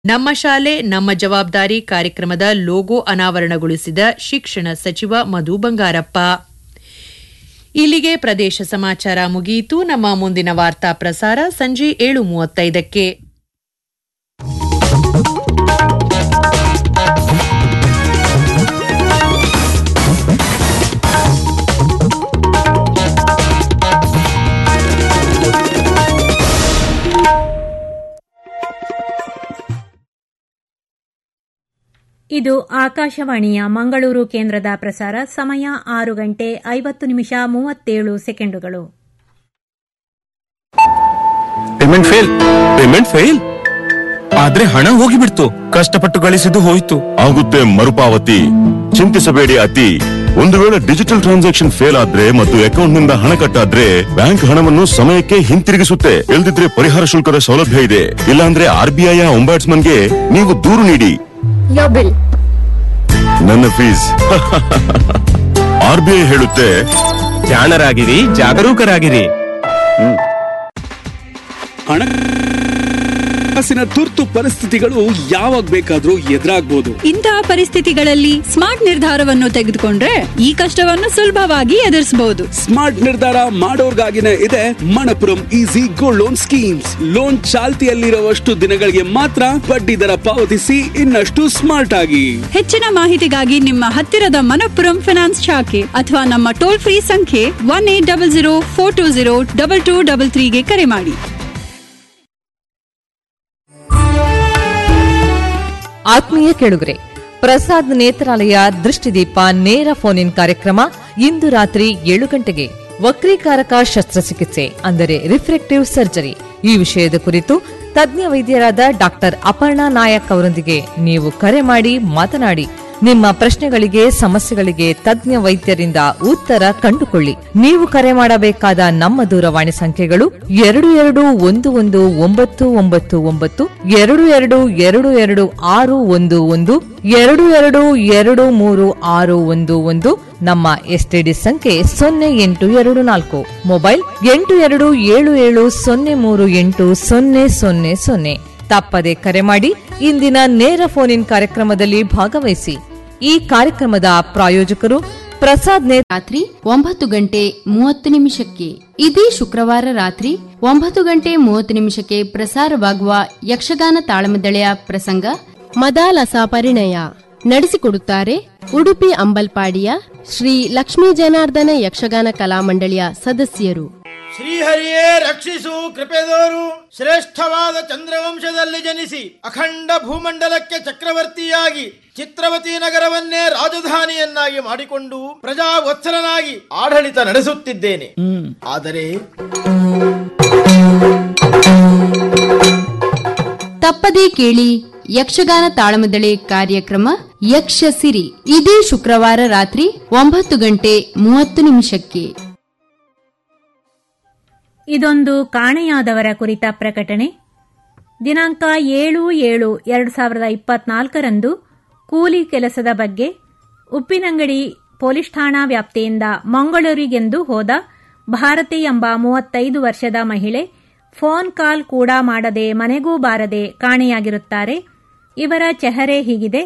ನಮ್ಮ ಶಾಲೆ ನಮ್ಮ ಜವಾಬ್ದಾರಿ ಕಾರ್ಯಕ್ರಮದ ಲೋಗೋ ಅನಾವರಣಗೊಳಿಸಿದ ಶಿಕ್ಷಣ ಸಚಿವ ಮಧು ಬಂಗಾರಪ್ಪ ಇಲ್ಲಿಗೆ ಪ್ರದೇಶ ಸಮಾಚಾರ ಮುಗಿಯಿತು ನಮ್ಮ ಮುಂದಿನ ವಾರ್ತಾ ಪ್ರಸಾರ ಸಂಜೆ ಏಳು ಮೂವತ್ತೈದಕ್ಕೆ ಇದು ಆಕಾಶವಾಣಿಯ ಮಂಗಳೂರು ಕೇಂದ್ರದ ಪ್ರಸಾರ ಸಮಯ ಆರು ಗಂಟೆ ಐವತ್ತು ನಿಮಿಷ ಮೂವತ್ತೇಳು ಸೆಕೆಂಡುಗಳು ಪೇಮೆಂಟ್ ಫೇಲ್ ಪೇಮೆಂಟ್ ಫೇಲ್ ಆದ್ರೆ ಹಣ ಹೋಗಿಬಿಡ್ತು ಕಷ್ಟಪಟ್ಟು ಗಳಿಸಿದ್ದು ಹೋಯ್ತು ಆಗುತ್ತೆ ಮರುಪಾವತಿ ಚಿಂತಿಸಬೇಡಿ ಅತಿ ಒಂದು ವೇಳೆ ಡಿಜಿಟಲ್ ಟ್ರಾನ್ಸಾಕ್ಷನ್ ಫೇಲ್ ಆದ್ರೆ ಮತ್ತು ಅಕೌಂಟ್ ನಿಂದ ಹಣ ಕಟ್ಟಾದ್ರೆ ಬ್ಯಾಂಕ್ ಹಣವನ್ನು ಸಮಯಕ್ಕೆ ಹಿಂತಿರುಗಿಸುತ್ತೆ ಇಲ್ದಿದ್ರೆ ಪರಿಹಾರ ಶುಲ್ಕದ ಸೌಲಭ್ಯ ಇದೆ ಇಲ್ಲಾಂದ್ರೆ ಆರ್ ಬಿ ಐ ಗೆ ನೀವು ದೂರು ನೀಡಿ ಯೋರ್ ಬಿಲ್ ನನ್ನ ಫೀಸ್ ಆರ್ ಬಿ ಐ ಹೇಳುತ್ತೆ ಜಾಣರಾಗಿರಿ ಜಾಗರೂಕರಾಗಿರಿ ಹಣಕಾಸಿನ ತುರ್ತು ಪರಿಸ್ಥಿತಿಗಳು ಯಾವಾಗ ಬೇಕಾದ್ರೂ ಎದುರಾಗ್ಬೋದು ಇಂತಹ ಪರಿಸ್ಥಿತಿಗಳಲ್ಲಿ ಸ್ಮಾರ್ಟ್ ನಿರ್ಧಾರವನ್ನು ತೆಗೆದುಕೊಂಡ್ರೆ ಈ ಕಷ್ಟವನ್ನು ಸುಲಭವಾಗಿ ಎದುರಿಸಬಹುದು ಸ್ಮಾರ್ಟ್ ನಿರ್ಧಾರ ಮಾಡೋರ್ಗಾಗಿನೇ ಇದೆ Manappuram easy gold loan schemes loan ಚಾಲ್ತಿಯಲ್ಲಿರುವಷ್ಟು ದಿನಗಳಿಗೆ ಮಾತ್ರ ಬಡ್ಡಿ ದರ ಪಾವತಿಸಿ ಇನ್ನಷ್ಟು ಸ್ಮಾರ್ಟ್ ಆಗಿ ಹೆಚ್ಚಿನ ಮಾಹಿತಿಗಾಗಿ ನಿಮ್ಮ ಹತ್ತಿರದ ಮನಪ್ಪುರಂ ಫಿನಾನ್ಸ್ ಶಾಖೆ ಅಥವಾ ನಮ್ಮ ಟೋಲ್ ಫ್ರೀ ಸಂಖ್ಯೆ one eight double zero four two zero double two double ತ್ರೀಗೆ ಕರೆ ಮಾಡಿ ಆತ್ಮೀಯ ಕೇಳುಗರೆ ಪ್ರಸಾದ್ ನೇತ್ರಾಲಯ ದೃಷ್ಟಿದೀಪ ನೇರ ಫೋನ್ ಇನ್ ಕಾರ್ಯಕ್ರಮ ಇಂದು ರಾತ್ರಿ ಏಳು ಗಂಟೆಗೆ ವಕ್ರೀಕಾರಕ ಶಸ್ತ್ರಚಿಕಿತ್ಸೆ ಅಂದರೆ ರಿಫ್ರೆಕ್ಟಿವ್ ಸರ್ಜರಿ ಈ ವಿಷಯದ ಕುರಿತು ತಜ್ಞ ವೈದ್ಯರಾದ ಡಾಕ್ಟರ್ ಅಪರ್ಣಾ ನಾಯಕ್ ಅವರೊಂದಿಗೆ ನೀವು ಕರೆ ಮಾಡಿ ಮಾತನಾಡಿ ನಿಮ್ಮ ಪ್ರಶ್ನೆಗಳಿಗೆ ಸಮಸ್ಯೆಗಳಿಗೆ ತಜ್ಞ ವೈದ್ಯರಿಂದ ಉತ್ತರ ಕಂಡುಕೊಳ್ಳಿ ನೀವು ಕರೆ ಮಾಡಬೇಕಾದ ನಮ್ಮ ದೂರವಾಣಿ ಸಂಖ್ಯೆಗಳು ಎರಡು ಎರಡು ಒಂದು ಒಂದು ಒಂಬತ್ತು ಒಂಬತ್ತು ಒಂಬತ್ತು ಎರಡು ಎರಡು ಎರಡು ಎರಡು ಆರು ಒಂದು ಒಂದು ಎರಡು ಎರಡು ಎರಡು ಮೂರು ಆರು ಒಂದು ಒಂದು ನಮ್ಮ ಎಸ್ಟಿಡಿ ಸಂಖ್ಯೆ ಸೊನ್ನೆ ಎಂಟು ಎರಡು ನಾಲ್ಕು ಮೊಬೈಲ್ ಎಂಟು ಎರಡು ಏಳು ಏಳು ಸೊನ್ನೆ ಮೂರು ಎಂಟು ಸೊನ್ನೆ ಸೊನ್ನೆ ಸೊನ್ನೆ ತಪ್ಪದೆ ಕರೆ ಮಾಡಿ ಇಂದಿನ ನೇರ ಫೋನ್ ಇನ್ ಕಾರ್ಯಕ್ರಮದಲ್ಲಿ ಭಾಗವಹಿಸಿ ಈ ಕಾರ್ಯಕ್ರಮದ ಪ್ರಾಯೋಜಕರು ಪ್ರಸಾದ್ ನೇ ರಾತ್ರಿ ಒಂಬತ್ತು ಗಂಟೆ ಮೂವತ್ತು ನಿಮಿಷಕ್ಕೆ ಇದೇ ಶುಕ್ರವಾರ ರಾತ್ರಿ ಒಂಬತ್ತು ಗಂಟೆ ಮೂವತ್ತು ನಿಮಿಷಕ್ಕೆ ಪ್ರಸಾರವಾಗುವ ಯಕ್ಷಗಾನ ತಾಳಮದಳೆಯ ಪ್ರಸಂಗ ಮದಾಲಸ ಪರಿಣಯ ನಡೆಸಿಕೊಡುತ್ತಾರೆ ಉಡುಪಿ ಅಂಬಲ್ಪಾಡಿಯ ಶ್ರೀ ಲಕ್ಷ್ಮೀ ಜನಾರ್ದನ ಯಕ್ಷಗಾನ ಕಲಾಮಂಡಳಿಯ ಸದಸ್ಯರು ಶ್ರೀಹರಿಯೇ ರಕ್ಷಿಸು ಕೃಪೆದೋರು ಶ್ರೇಷ್ಠವಾದ ಚಂದ್ರವಂಶದಲ್ಲಿ ಜನಿಸಿ ಅಖಂಡ ಭೂಮಂಡಲಕ್ಕೆ ಚಕ್ರವರ್ತಿಯಾಗಿ ಚಿತ್ರವತಿ ನಗರವನ್ನೇ ರಾಜಧಾನಿಯನ್ನಾಗಿ ಮಾಡಿಕೊಂಡು ಪ್ರಜಾ ವತ್ಸಲನಾಗಿ ಆಡಳಿತ ನಡೆಸುತ್ತಿದ್ದೇನೆ ಆದರೆ ತಪ್ಪದೇ ಕೇಳಿ ಯಕ್ಷಗಾನ ತಾಳಮದಳೆ ಕಾರ್ಯಕ್ರಮ ಯಕ್ಷಸಿರಿ ಇದೇ ಶುಕ್ರವಾರ ರಾತ್ರಿ ಒಂಬತ್ತು ಗಂಟೆ ಮೂವತ್ತು ನಿಮಿಷಕ್ಕೆ ಇದೊಂದು ಕಾಣೆಯಾದವರ ಕುರಿತ ಪ್ರಕಟಣೆ ದಿನಾಂಕ ಏಳು ಏಳು ಎರಡು ಸಾವಿರದ ಇಪ್ಪತ್ನಾಲ್ಕರಂದು ಕೂಲಿ ಕೆಲಸದ ಬಗ್ಗೆ ಉಪ್ಪಿನಂಗಡಿ ಪೊಲೀಸ್ ಠಾಣಾ ವ್ಯಾಪ್ತಿಯಿಂದ ಮಂಗಳೂರಿಗೆಂದು ಹೋದ ಭಾರತಿ ಎಂಬ ಮೂವತ್ತೈದು ವರ್ಷದ ಮಹಿಳೆ ಫೋನ್ ಕಾಲ್ ಕೂಡ ಮಾಡದೆ ಮನೆಗೂ ಬಾರದೆ ಕಾಣೆಯಾಗಿರುತ್ತಾರೆ ಇವರ ಚೆಹರೆ ಹೀಗಿದೆ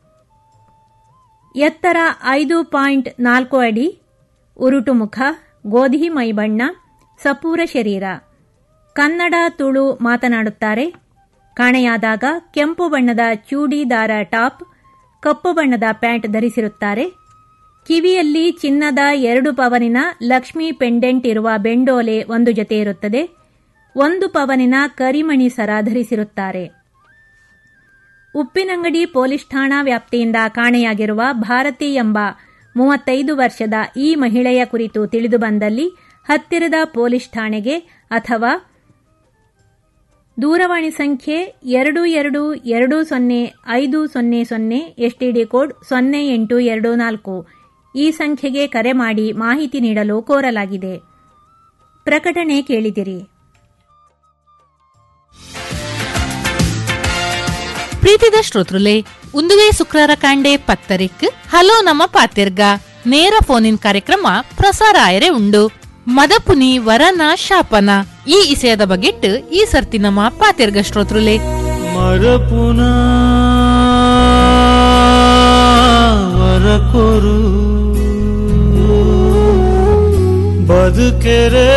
ಎತ್ತರ ಐದು ಪಾಯಿಂಟ್ ನಾಲ್ಕು ಅಡಿ ಉರುಟು ಮುಖ ಗೋಧಿ ಮೈಬಣ್ಣ ಸಪೂರ ಶರೀರ ಕನ್ನಡ ತುಳು ಮಾತನಾಡುತ್ತಾರೆ ಕಾಣೆಯಾದಾಗ ಕೆಂಪು ಬಣ್ಣದ ಚೂಡಿದಾರ ಟಾಪ್ ಕಪ್ಪು ಬಣ್ಣದ ಪ್ಯಾಂಟ್ ಧರಿಸಿರುತ್ತಾರೆ ಕಿವಿಯಲ್ಲಿ ಚಿನ್ನದ ಎರಡು ಪವನಿನ ಲಕ್ಷ್ಮಿ ಪೆಂಡೆಂಟ್ ಇರುವ ಬೆಂಡೋಲೆ ಒಂದು ಜೊತೆ ಇರುತ್ತದೆ ಒಂದು ಪವನಿನ ಕರಿಮಣಿ ಸರ ಧರಿಸಿರುತ್ತಾರೆ ಉಪ್ಪಿನಂಗಡಿ ಪೊಲೀಸ್ ಠಾಣಾ ವ್ಯಾಪ್ತಿಯಿಂದ ಕಾಣೆಯಾಗಿರುವ ಭಾರತಿ ಎಂಬ ಮೂವತ್ತೈದು ವರ್ಷದ ಈ ಮಹಿಳೆಯ ಕುರಿತು ತಿಳಿದುಬಂದಲ್ಲಿ ಹತ್ತಿರದ ಪೊಲೀಸ್ ಠಾಣೆಗೆ ಅಥವಾ ದೂರವಾಣಿ ಸಂಖ್ಯೆ ಎರಡು ಎರಡು ಎರಡು ಸೊನ್ನೆ ಐದು ಸೊನ್ನೆ ಸೊನ್ನೆ ಎಸ್ಟಿಡಿ ಕೋಡ್ ಸೊನ್ನೆ ಎಂಟು ಎರಡು ನಾಲ್ಕು ಈ ಸಂಖ್ಯೆಗೆ ಕರೆ ಮಾಡಿ ಮಾಹಿತಿ ನೀಡಲು ಕೋರಲಾಗಿದೆ ಪ್ರಕಟಣೆ ಕೇಳಿದಿರಿ ಪ್ರೀತಿದ ಶ್ರೋತೃಲೆ ಉಂದುವೆ ಶುಕ್ರವಾರ ಕಾಂಡೆ ಪತ್ತರಿಕ್ ಹಲೋ ನಮ್ಮ ಪಾತಿರ್ಗ ನೇರ ಫೋನ್ ಇನ್ ಕಾರ್ಯಕ್ರಮ ಪ್ರಸಾರ ಆಯರೆ ಉಂಡು ಮದಪುನಿ ವರನ ಶಾಪನ ಈ ಇಸೆಯದ ಬಗೆಟ್ ಈ ಸರ್ತಿ ನಮ್ಮ ಪಾತಿರ್ಗ ಶ್ರೋತೃಲೆ ಮರಪುನ ವರಕೊರು ಬದುಕೆರೆ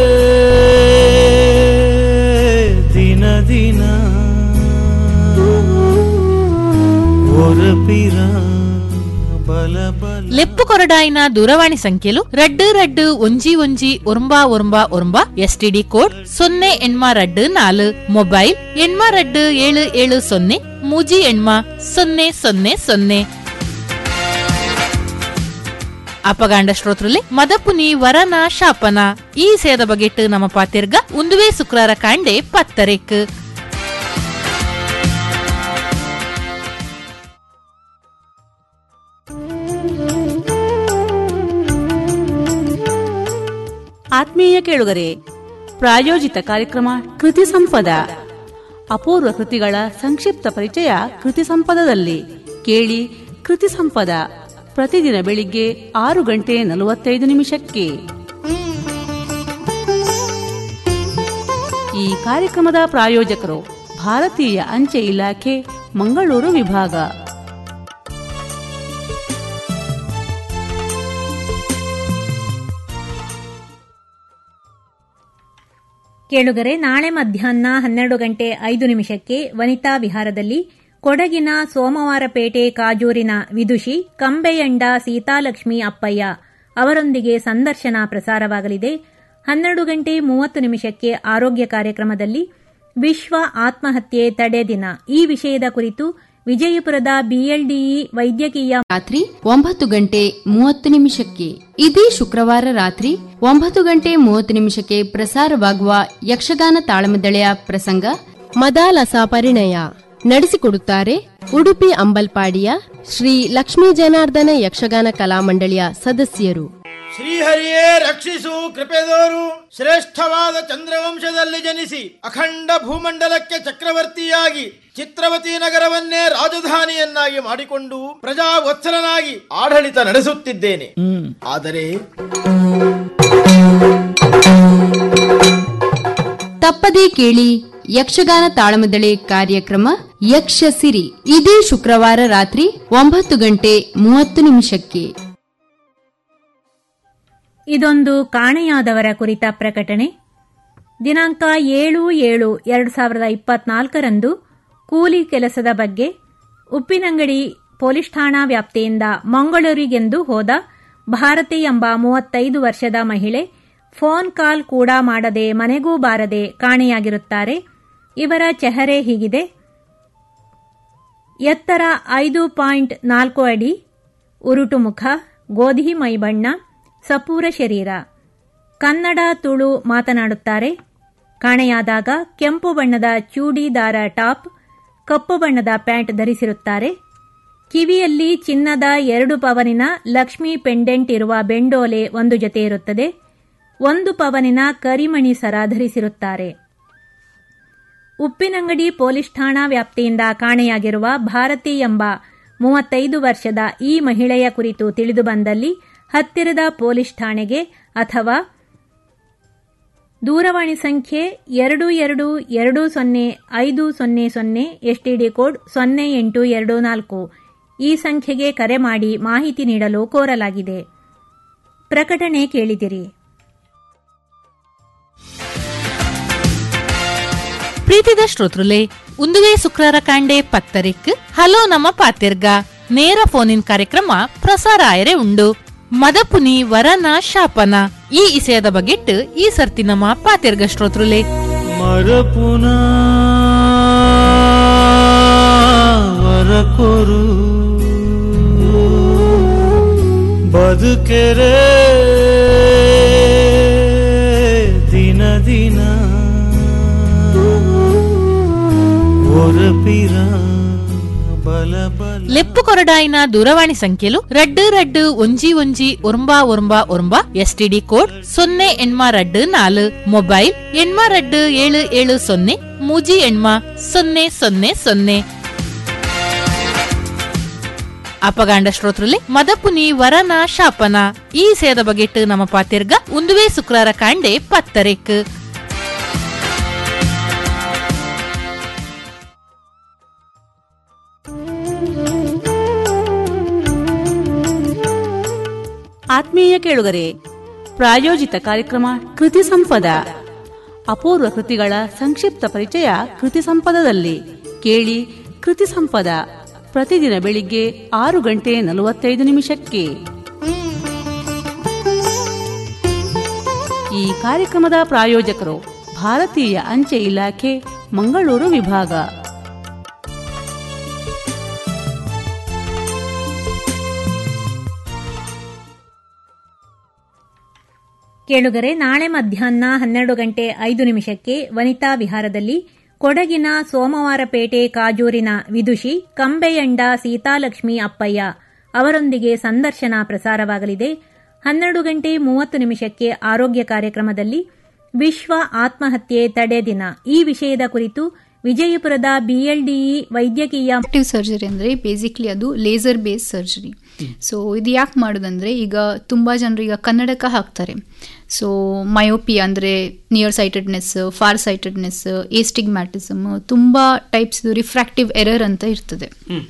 ದಿನ ದಿನ ಒರಪಿರ ಬಲ ಬಲ ಲೆಪ್ಪು ಕೊರಡಾಯಿನ ದೂರವಾಣಿ ಸಂಖ್ಯೆಲು ರಡ್ಡು ರಡ್ಡು ಒಂಜಿ ಒಂಜಿ ಒರ್ಂಬಾ ಒರ್ಂಬಾ ಒರ್ಂಬಾ ಎಸ್ಟಿಡಿ ಕೋಡ್ ಸೊನ್ನೆ ಎಣ್ಮ ರಡ್ಡು ನಾಲು ಮೊಬೈಲ್ ಎಣ್ಮ ರಡ್ಡು ಏಳು ಏಳು ಸೊನ್ನೆ ಮೂಜಿ ಎಣ್ಮ ಸೊನ್ನೆ ಸೊನ್ನೆ ಸೊನ್ನೆ ಅಪಗಾಂಡ ಶ್ರೋತೃಲೆ ಮದಪುನಿ ವರನ ಶಾಪನ ಈ ಸೇದ ಬಗೆಟ್ ನಮ್ಮ ಪಾತಿರ್ಗ ಉಂದುವೆ ಶುಕ್ರಾರ ಕಾಂಡೆ ಪತ್ತರೆಕ್ ಆತ್ಮೀಯ ಕೇಳುಗರೆ ಪ್ರಾಯೋಜಿತ ಕಾರ್ಯಕ್ರಮ ಕೃತಿ ಸಂಪದ ಅಪೂರ್ವ ಕೃತಿಗಳ ಸಂಕ್ಷಿಪ್ತ ಪರಿಚಯ ಕೃತಿ ಸಂಪದದಲ್ಲಿ ಕೇಳಿ ಕೃತಿ ಸಂಪದ ಪ್ರತಿದಿನ ಬೆಳಿಗ್ಗೆ ಆರು ಗಂಟೆ ನಲವತ್ತೈದು ನಿಮಿಷಕ್ಕೆ ಈ ಕಾರ್ಯಕ್ರಮದ ಪ್ರಾಯೋಜಕರು ಭಾರತೀಯ ಅಂಚೆ ಇಲಾಖೆ ಮಂಗಳೂರು ವಿಭಾಗ ಕೇಳುಗರೆ ನಾಳೆ ಮಧ್ಯಾಹ್ನ ಹನ್ನೆರಡು ಗಂಟೆ ಐದು ನಿಮಿಷಕ್ಕೆ ವನಿತಾ ವಿಹಾರದಲ್ಲಿ ಕೊಡಗಿನ ಸೋಮವಾರಪೇಟೆ ಕಾಜೂರಿನ ವಿದುಷಿ ಕಂಬೆಯಂಡ ಸೀತಾಲಕ್ಷ್ಮಿ ಅಪ್ಪಯ್ಯ ಅವರೊಂದಿಗೆ ಸಂದರ್ಶನ ಪ್ರಸಾರವಾಗಲಿದೆ ಹನ್ನೆರಡು ಗಂಟೆ ಮೂವತ್ತು ನಿಮಿಷಕ್ಕೆ ಆರೋಗ್ಯ ಕಾರ್ಯಕ್ರಮದಲ್ಲಿ ವಿಶ್ವ ಆತ್ಮಹತ್ಯೆ ತಡೆ ದಿನ ಈ ವಿಷಯದ ಕುರಿತು ವಿಜಯಪುರದ ಬಿಎಲ್ಡಿಇ ವೈದ್ಯಕೀಯ ರಾತ್ರಿ ಒಂಬತ್ತು ಗಂಟೆ ಮೂವತ್ತು ನಿಮಿಷಕ್ಕೆ ಇದೇ ಶುಕ್ರವಾರ ರಾತ್ರಿ ಒಂಬತ್ತು ಗಂಟೆ ಮೂವತ್ತು ನಿಮಿಷಕ್ಕೆ ಪ್ರಸಾರವಾಗುವ ಯಕ್ಷಗಾನ ತಾಳಮದಳೆಯ ಪ್ರಸಂಗ ಮದಾಲಸ ಪರಿಣಯ ನಡೆಸಿಕೊಡುತ್ತಾರೆ ಉಡುಪಿ ಅಂಬಲ್ಪಾಡಿಯ ಶ್ರೀ ಲಕ್ಷ್ಮೀ ಜನಾರ್ದನ ಯಕ್ಷಗಾನ ಕಲಾಮಂಡಳಿಯ ಸದಸ್ಯರು ಶ್ರೀಹರಿಯೇ ರಕ್ಷಿಸು ಕೃಪೆದೋರು ಶ್ರೇಷ್ಠವಾದ ಚಂದ್ರವಂಶದಲ್ಲಿ ಜನಿಸಿ ಅಖಂಡ ಭೂಮಂಡಲಕ್ಕೆ ಚಕ್ರವರ್ತಿಯಾಗಿ ಚಿತ್ರವತಿ ನಗರವನ್ನೇ ರಾಜಧಾನಿಯನ್ನಾಗಿ ಮಾಡಿಕೊಂಡು ಪ್ರಜಾ ವತ್ಸಲನಾಗಿ ಆಡಳಿತ ನಡೆಸುತ್ತಿದ್ದೇನೆ ಆದರೆ ತಪ್ಪದೇ ಕೇಳಿ ಯಕ್ಷಗಾನ ತಾಳಮದಳೆ ಕಾರ್ಯಕ್ರಮ ಯಕ್ಷಸಿರಿ ಇದೇ ಶುಕ್ರವಾರ ರಾತ್ರಿ ಒಂಬತ್ತು ಗಂಟೆ ಮೂವತ್ತು ನಿಮಿಷಕ್ಕೆ ಇದೊಂದು ಕಾಣೆಯಾದವರ ಕುರಿತ ಪ್ರಕಟಣೆ ದಿನಾಂಕ ಏಳು ಏಳು ಎರಡು ಸಾವಿರದ ಇಪ್ಪತ್ನಾಲ್ಕರಂದು ಕೂಲಿ ಕೆಲಸದ ಬಗ್ಗೆ ಉಪ್ಪಿನಂಗಡಿ ಪೊಲೀಸ್ ಠಾಣಾ ವ್ಯಾಪ್ತಿಯಿಂದ ಮಂಗಳೂರಿಗೆಂದು ಹೋದ ಭಾರತಿ ಎಂಬ ಮೂವತ್ತೈದು ವರ್ಷದ ಮಹಿಳೆ ಫೋನ್ ಕಾಲ್ ಕೂಡ ಮಾಡದೆ ಮನೆಗೂ ಬಾರದೆ ಕಾಣೆಯಾಗಿರುತ್ತಾರೆ ಇವರ ಚೆಹರೆ ಹೀಗಿದೆ ಎತ್ತರ ಐದು ಪಾಯಿಂಟ್ ನಾಲ್ಕು ಅಡಿ ಉರುಟು ಮುಖ ಗೋಧಿ ಮೈಬಣ್ಣ ಸಪೂರ ಶರೀರ ಕನ್ನಡ ತುಳು ಮಾತನಾಡುತ್ತಾರೆ ಕಾಣೆಯಾದಾಗ ಕೆಂಪು ಬಣ್ಣದ ಚೂಡಿದಾರ ಟಾಪ್ ಕಪ್ಪು ಬಣ್ಣದ ಪ್ಯಾಂಟ್ ಧರಿಸಿರುತ್ತಾರೆ ಕಿವಿಯಲ್ಲಿ ಚಿನ್ನದ ಎರಡು ಪವನಿನ ಲಕ್ಷ್ಮಿ ಪೆಂಡೆಂಟ್ ಇರುವ ಬೆಂಡೋಲೆ ಒಂದು ಜೊತೆ ಇರುತ್ತದೆ ಒಂದು ಪವನಿನ ಕರಿಮಣಿ ಸರ ಧರಿಸಿರುತ್ತಾರೆ ಉಪ್ಪಿನಂಗಡಿ ಪೊಲೀಸ್ ಠಾಣಾ ವ್ಯಾಪ್ತಿಯಿಂದ ಕಾಣೆಯಾಗಿರುವ ಭಾರತಿ ಎಂಬ ಮೂವತ್ತೈದು ವರ್ಷದ ಈ ಮಹಿಳೆಯ ಕುರಿತು ತಿಳಿದುಬಂದಲ್ಲಿ ಹತ್ತಿರದ ಪೊಲೀಸ್ ಠಾಣೆಗೆ ಅಥವಾ ದೂರವಾಣಿ ಸಂಖ್ಯೆ ಎರಡು ಎರಡು ಎರಡು ಸೊನ್ನೆ ಐದು ಸೊನ್ನೆ ಸೊನ್ನೆ ಎಸ್ಟಿಡಿ ಕೋಡ್ ಸೊನ್ನೆ ಎಂಟು ಎರಡು ನಾಲ್ಕು ಈ ಸಂಖ್ಯೆಗೆ ಕರೆ ಮಾಡಿ ಮಾಹಿತಿ ನೀಡಲು ಕೋರಲಾಗಿದೆ ಪ್ರಕಟಣೆ ಕೇಳಿದಿರಿ ಪ್ರೀತಿದ ಶ್ರೋತೃಲೆ ಉಂದುವೆ ಶುಕ್ರಾರ ಕಾಂಡೆ ಪತ್ತರಿಕ್ ಹಲೋ ನಮ್ಮ ಪಾತಿರ್ಗ ನೇರ ಫೋನಿನ್ ಕಾರ್ಯಕ್ರಮ ಪ್ರಸಾರ ಆಯರೆ ಉಂಡು ಮದಪುನಿ ವರನ ಶಾಪನ ಈ ಇಸೆಯದ ಬಗೆಟ್ ಈ ಸರ್ತಿ ನಮ್ಮ ಪಾತಿರ್ಗ ಶ್ರೋತೃಲೆ ಮರಪುನ ವರಕೊರು ಬದುಕೆರೆ ದಿನ ದಿನ ಒರಪಿರ ಬಲ ಬಲ ಲೆಪ್ಪು ಕೊರಡಾಯಿನ ದೂರವಾಣಿ ಸಂಖ್ಯೆಲು ರಡ್ಡು ರಡ್ಡು ಒಂಜಿ ಒಂಜಿ ಒರ್ಂಬಾ ಒರ್ಂಬಾ ಒರ್ಂಬಾ ಎಸ್ಟಿಡಿ ಕೋಡ್ ಸೊನ್ನೆ ಎಣ್ಮ ರಡ್ಡು ನಾಲು ಮೊಬೈಲ್ ಎಣ್ಮ ರಡ್ಡು ಏಳು ಏಳು ಸೊನ್ನೆ ಮೂಜಿ ಎಣ್ಮ ಸೊನ್ನೆ ಸೊನ್ನೆ ಸೊನ್ನೆ ಅಪಗಾಂಡ ಶ್ರೋತೃಲೆ ಮದಪುನಿ ವರನ ಶಾಪನ ಈ ಸೇದ ಬಗೆಟ್ ನಮ್ಮ ಪಾತಿರ್ಗ ಉಂದುವೆ ಶುಕ್ರಾರ ಕಾಂಡೆ ಪತ್ತರೆಕ್ ಆತ್ಮೀಯ ಕೇಳುಗರೆ ಪ್ರಾಯೋಜಿತ ಕಾರ್ಯಕ್ರಮ ಕೃತಿ ಸಂಪದ ಅಪೂರ್ವ ಕೃತಿಗಳ ಸಂಕ್ಷಿಪ್ತ ಪರಿಚಯ ಕೃತಿ ಸಂಪದದಲ್ಲಿ ಕೇಳಿ ಕೃತಿ ಸಂಪದ ಪ್ರತಿದಿನ ಬೆಳಿಗ್ಗೆ ಆರು ಗಂಟೆ ನಲವತ್ತೈದು ನಿಮಿಷಕ್ಕೆ ಈ ಕಾರ್ಯಕ್ರಮದ ಪ್ರಾಯೋಜಕರು ಭಾರತೀಯ ಅಂಚೆ ಇಲಾಖೆ ಮಂಗಳೂರು ವಿಭಾಗ ಕೇಳುಗರೆ ನಾಳೆ ಮಧ್ಯಾಹ್ನ ಹನ್ನೆರಡು ಗಂಟೆ ಐದು ನಿಮಿಷಕ್ಕೆ ವನಿತಾ ವಿಹಾರದಲ್ಲಿ ಕೊಡಗಿನ ಸೋಮವಾರಪೇಟೆ ಕಾಜೂರಿನ ವಿದುಷಿ ಕಂಬೆಯಂಡ ಸೀತಾಲಕ್ಷ್ಮಿ ಅಪ್ಪಯ್ಯ ಅವರೊಂದಿಗೆ ಸಂದರ್ಶನ ಪ್ರಸಾರವಾಗಲಿದೆ ಹನ್ನೆರಡು ಗಂಟೆ ಮೂವತ್ತು ನಿಮಿಷಕ್ಕೆ ಆರೋಗ್ಯ ಕಾರ್ಯಕ್ರಮದಲ್ಲಿ ವಿಶ್ವ ಆತ್ಮಹತ್ಯೆ ತಡೆ ದಿನ ಈ ವಿಷಯದ ಕುರಿತು ವಿಜಯಪುರದ ಬಿಎಲ್ಡಿಇ ವೈದ್ಯಕೀಯ ಆಕ್ಟಿವ್ ಸರ್ಜರಿ ಅಂದರೆ ಬೇಸಿಕ್ಲಿ ಅದು ಲೇಸರ್ ಬೇಸ್ ಸರ್ಜರಿ ಸೊ ಇದು ಯಾಕೆ ಮಾಡೋದಂದರೆ ಈಗ ತುಂಬ ಜನರು ಈಗ ಕನ್ನಡಕ ಹಾಕ್ತಾರೆ ಸೊ ಮಯೋಪಿ ಅಂದರೆ near sightedness far sightedness astigmatism ತುಂಬ ಟೈಪ್ಸ್ ರಿಫ್ರಾಕ್ಟಿವ್ ಎರರ್ ಅಂತ ಇರ್ತದೆ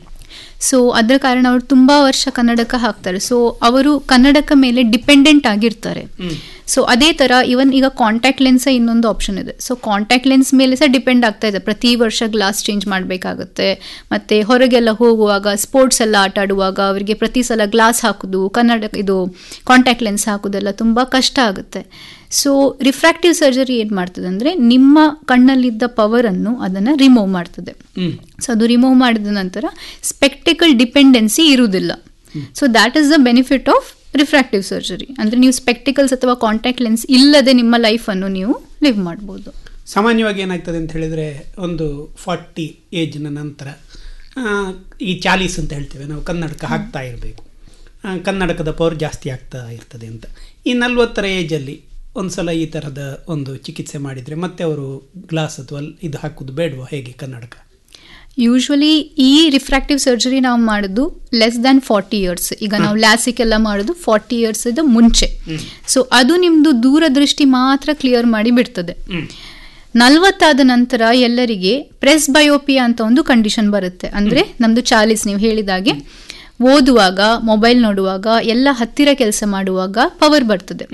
ಸೊ ಅದರ ಕಾರಣ ಅವರು ತುಂಬ ವರ್ಷ ಕನ್ನಡಕ ಹಾಕ್ತಾರೆ ಸೊ ಅವರು ಕನ್ನಡಕ ಮೇಲೆ ಡಿಪೆಂಡೆಂಟ್ ಆಗಿರ್ತಾರೆ ಸೊ ಅದೇ ಥರ ಇವನ್ ಈಗ ಕಾಂಟ್ಯಾಕ್ಟ್ ಲೆನ್ಸ್ ಇನ್ನೊಂದು ಆಪ್ಷನ್ ಇದೆ ಸೊ ಕಾಂಟ್ಯಾಕ್ಟ್ ಲೆನ್ಸ್ ಮೇಲೆ ಸಹ ಡಿಪೆಂಡ್ ಆಗ್ತಾ ಇದೆ ಪ್ರತಿ ವರ್ಷ ಗ್ಲಾಸ್ ಚೇಂಜ್ ಮಾಡಬೇಕಾಗುತ್ತೆ ಮತ್ತು ಹೊರಗೆಲ್ಲ ಹೋಗುವಾಗ ಸ್ಪೋರ್ಟ್ಸ್ ಎಲ್ಲ ಆಟ ಆಡುವಾಗ ಅವರಿಗೆ ಪ್ರತಿ ಸಲ ಗ್ಲಾಸ್ ಹಾಕೋದು ಕನ್ನಡ ಇದು ಕಾಂಟ್ಯಾಕ್ಟ್ ಲೆನ್ಸ್ ಹಾಕೋದೆಲ್ಲ ತುಂಬ ಕಷ್ಟ ಆಗುತ್ತೆ ಸೊ ರಿಫ್ರಾಕ್ಟಿವ್ ಸರ್ಜರಿ ಏನು ಮಾಡ್ತದೆ ಅಂದರೆ ನಿಮ್ಮ ಕಣ್ಣಲ್ಲಿದ್ದ ಪವರನ್ನು ಅದನ್ನು ರಿಮೂವ್ ಮಾಡ್ತದೆ ಸೊ ಅದು ರಿಮೂವ್ ಮಾಡಿದ ನಂತರ ಸ್ಪೆಕ್ಟಿಕಲ್ ಡಿಪೆಂಡೆನ್ಸಿ ಇರುವುದಿಲ್ಲ so that is the benefit of refractive surgery ಅಂದರೆ ನೀವು ಸ್ಪೆಕ್ಟಿಕಲ್ಸ್ ಅಥವಾ ಕಾಂಟ್ಯಾಕ್ಟ್ ಲೆನ್ಸ್ ಇಲ್ಲದೆ ನಿಮ್ಮ ಲೈಫನ್ನು ನೀವು ಲಿವ್ ಮಾಡ್ಬೋದು ಸಾಮಾನ್ಯವಾಗಿ ಏನಾಗ್ತದೆ ಅಂತ ಹೇಳಿದರೆ ಒಂದು ಫಾರ್ಟಿ ಏಜ್ನ ನಂತರ ಆ, ಈ ಚಾಲೀಸ್ ಅಂತ ಹೇಳ್ತೇವೆ ನಾವು ಕನ್ನಡಕ ಹಾಕ್ತಾ ಇರಬೇಕು ಕನ್ನಡಕದ ಪವರ್ ಜಾಸ್ತಿ ಆಗ್ತಾ ಇರ್ತದೆ ಅಂತ ಈ ನಲ್ವತ್ತರ ಏಜಲ್ಲಿ ಒಂದು ಸಲ ಈ ಥರದ ಒಂದು ಚಿಕಿತ್ಸೆ ಮಾಡಿದರೆ ಮತ್ತೆ ಅವರು ಗ್ಲಾಸ್ ಅಥವಾ ಇದು ಹಾಕೋದು ಬೇಡವಾ ಹೇಗೆ ಕನ್ನಡಕ ಯೂಶ್ವಲಿ ಈ ರಿಫ್ರಾಕ್ಟಿವ್ ಸರ್ಜರಿ ನಾವು ಮಾಡೋದು ಲೆಸ್ ದ್ಯಾನ್ ಫಾರ್ಟಿ ಇಯರ್ಸ್ ಈಗ ನಾವು ಲ್ಯಾಸಿಕ್ ಎಲ್ಲ ಮಾಡೋದು ಫಾರ್ಟಿ ಇಯರ್ಸ್ ಮುಂಚೆ ಸೊ ಅದು ನಿಮ್ಮದು ದೂರದೃಷ್ಟಿ ಮಾತ್ರ ಕ್ಲಿಯರ್ ಮಾಡಿ ಬಿಡ್ತದೆ ನಲ್ವತ್ತಾದ ನಂತರ ಎಲ್ಲರಿಗೆ ಪ್ರೆಸ್ ಬಯೋಪಿಯಾ ಅಂತ ಒಂದು ಕಂಡೀಷನ್ ಬರುತ್ತೆ ಅಂದ್ರೆ ನಮ್ದು ಚಾಲಿಸ್ ನೀವು ಹೇಳಿದಾಗೆ ಓದುವಾಗ ಮೊಬೈಲ್ ನೋಡುವಾಗ ಎಲ್ಲ ಹತ್ತಿರ ಕೆಲಸ ಮಾಡುವಾಗ ಪವರ್ ಬರ್ತದೆ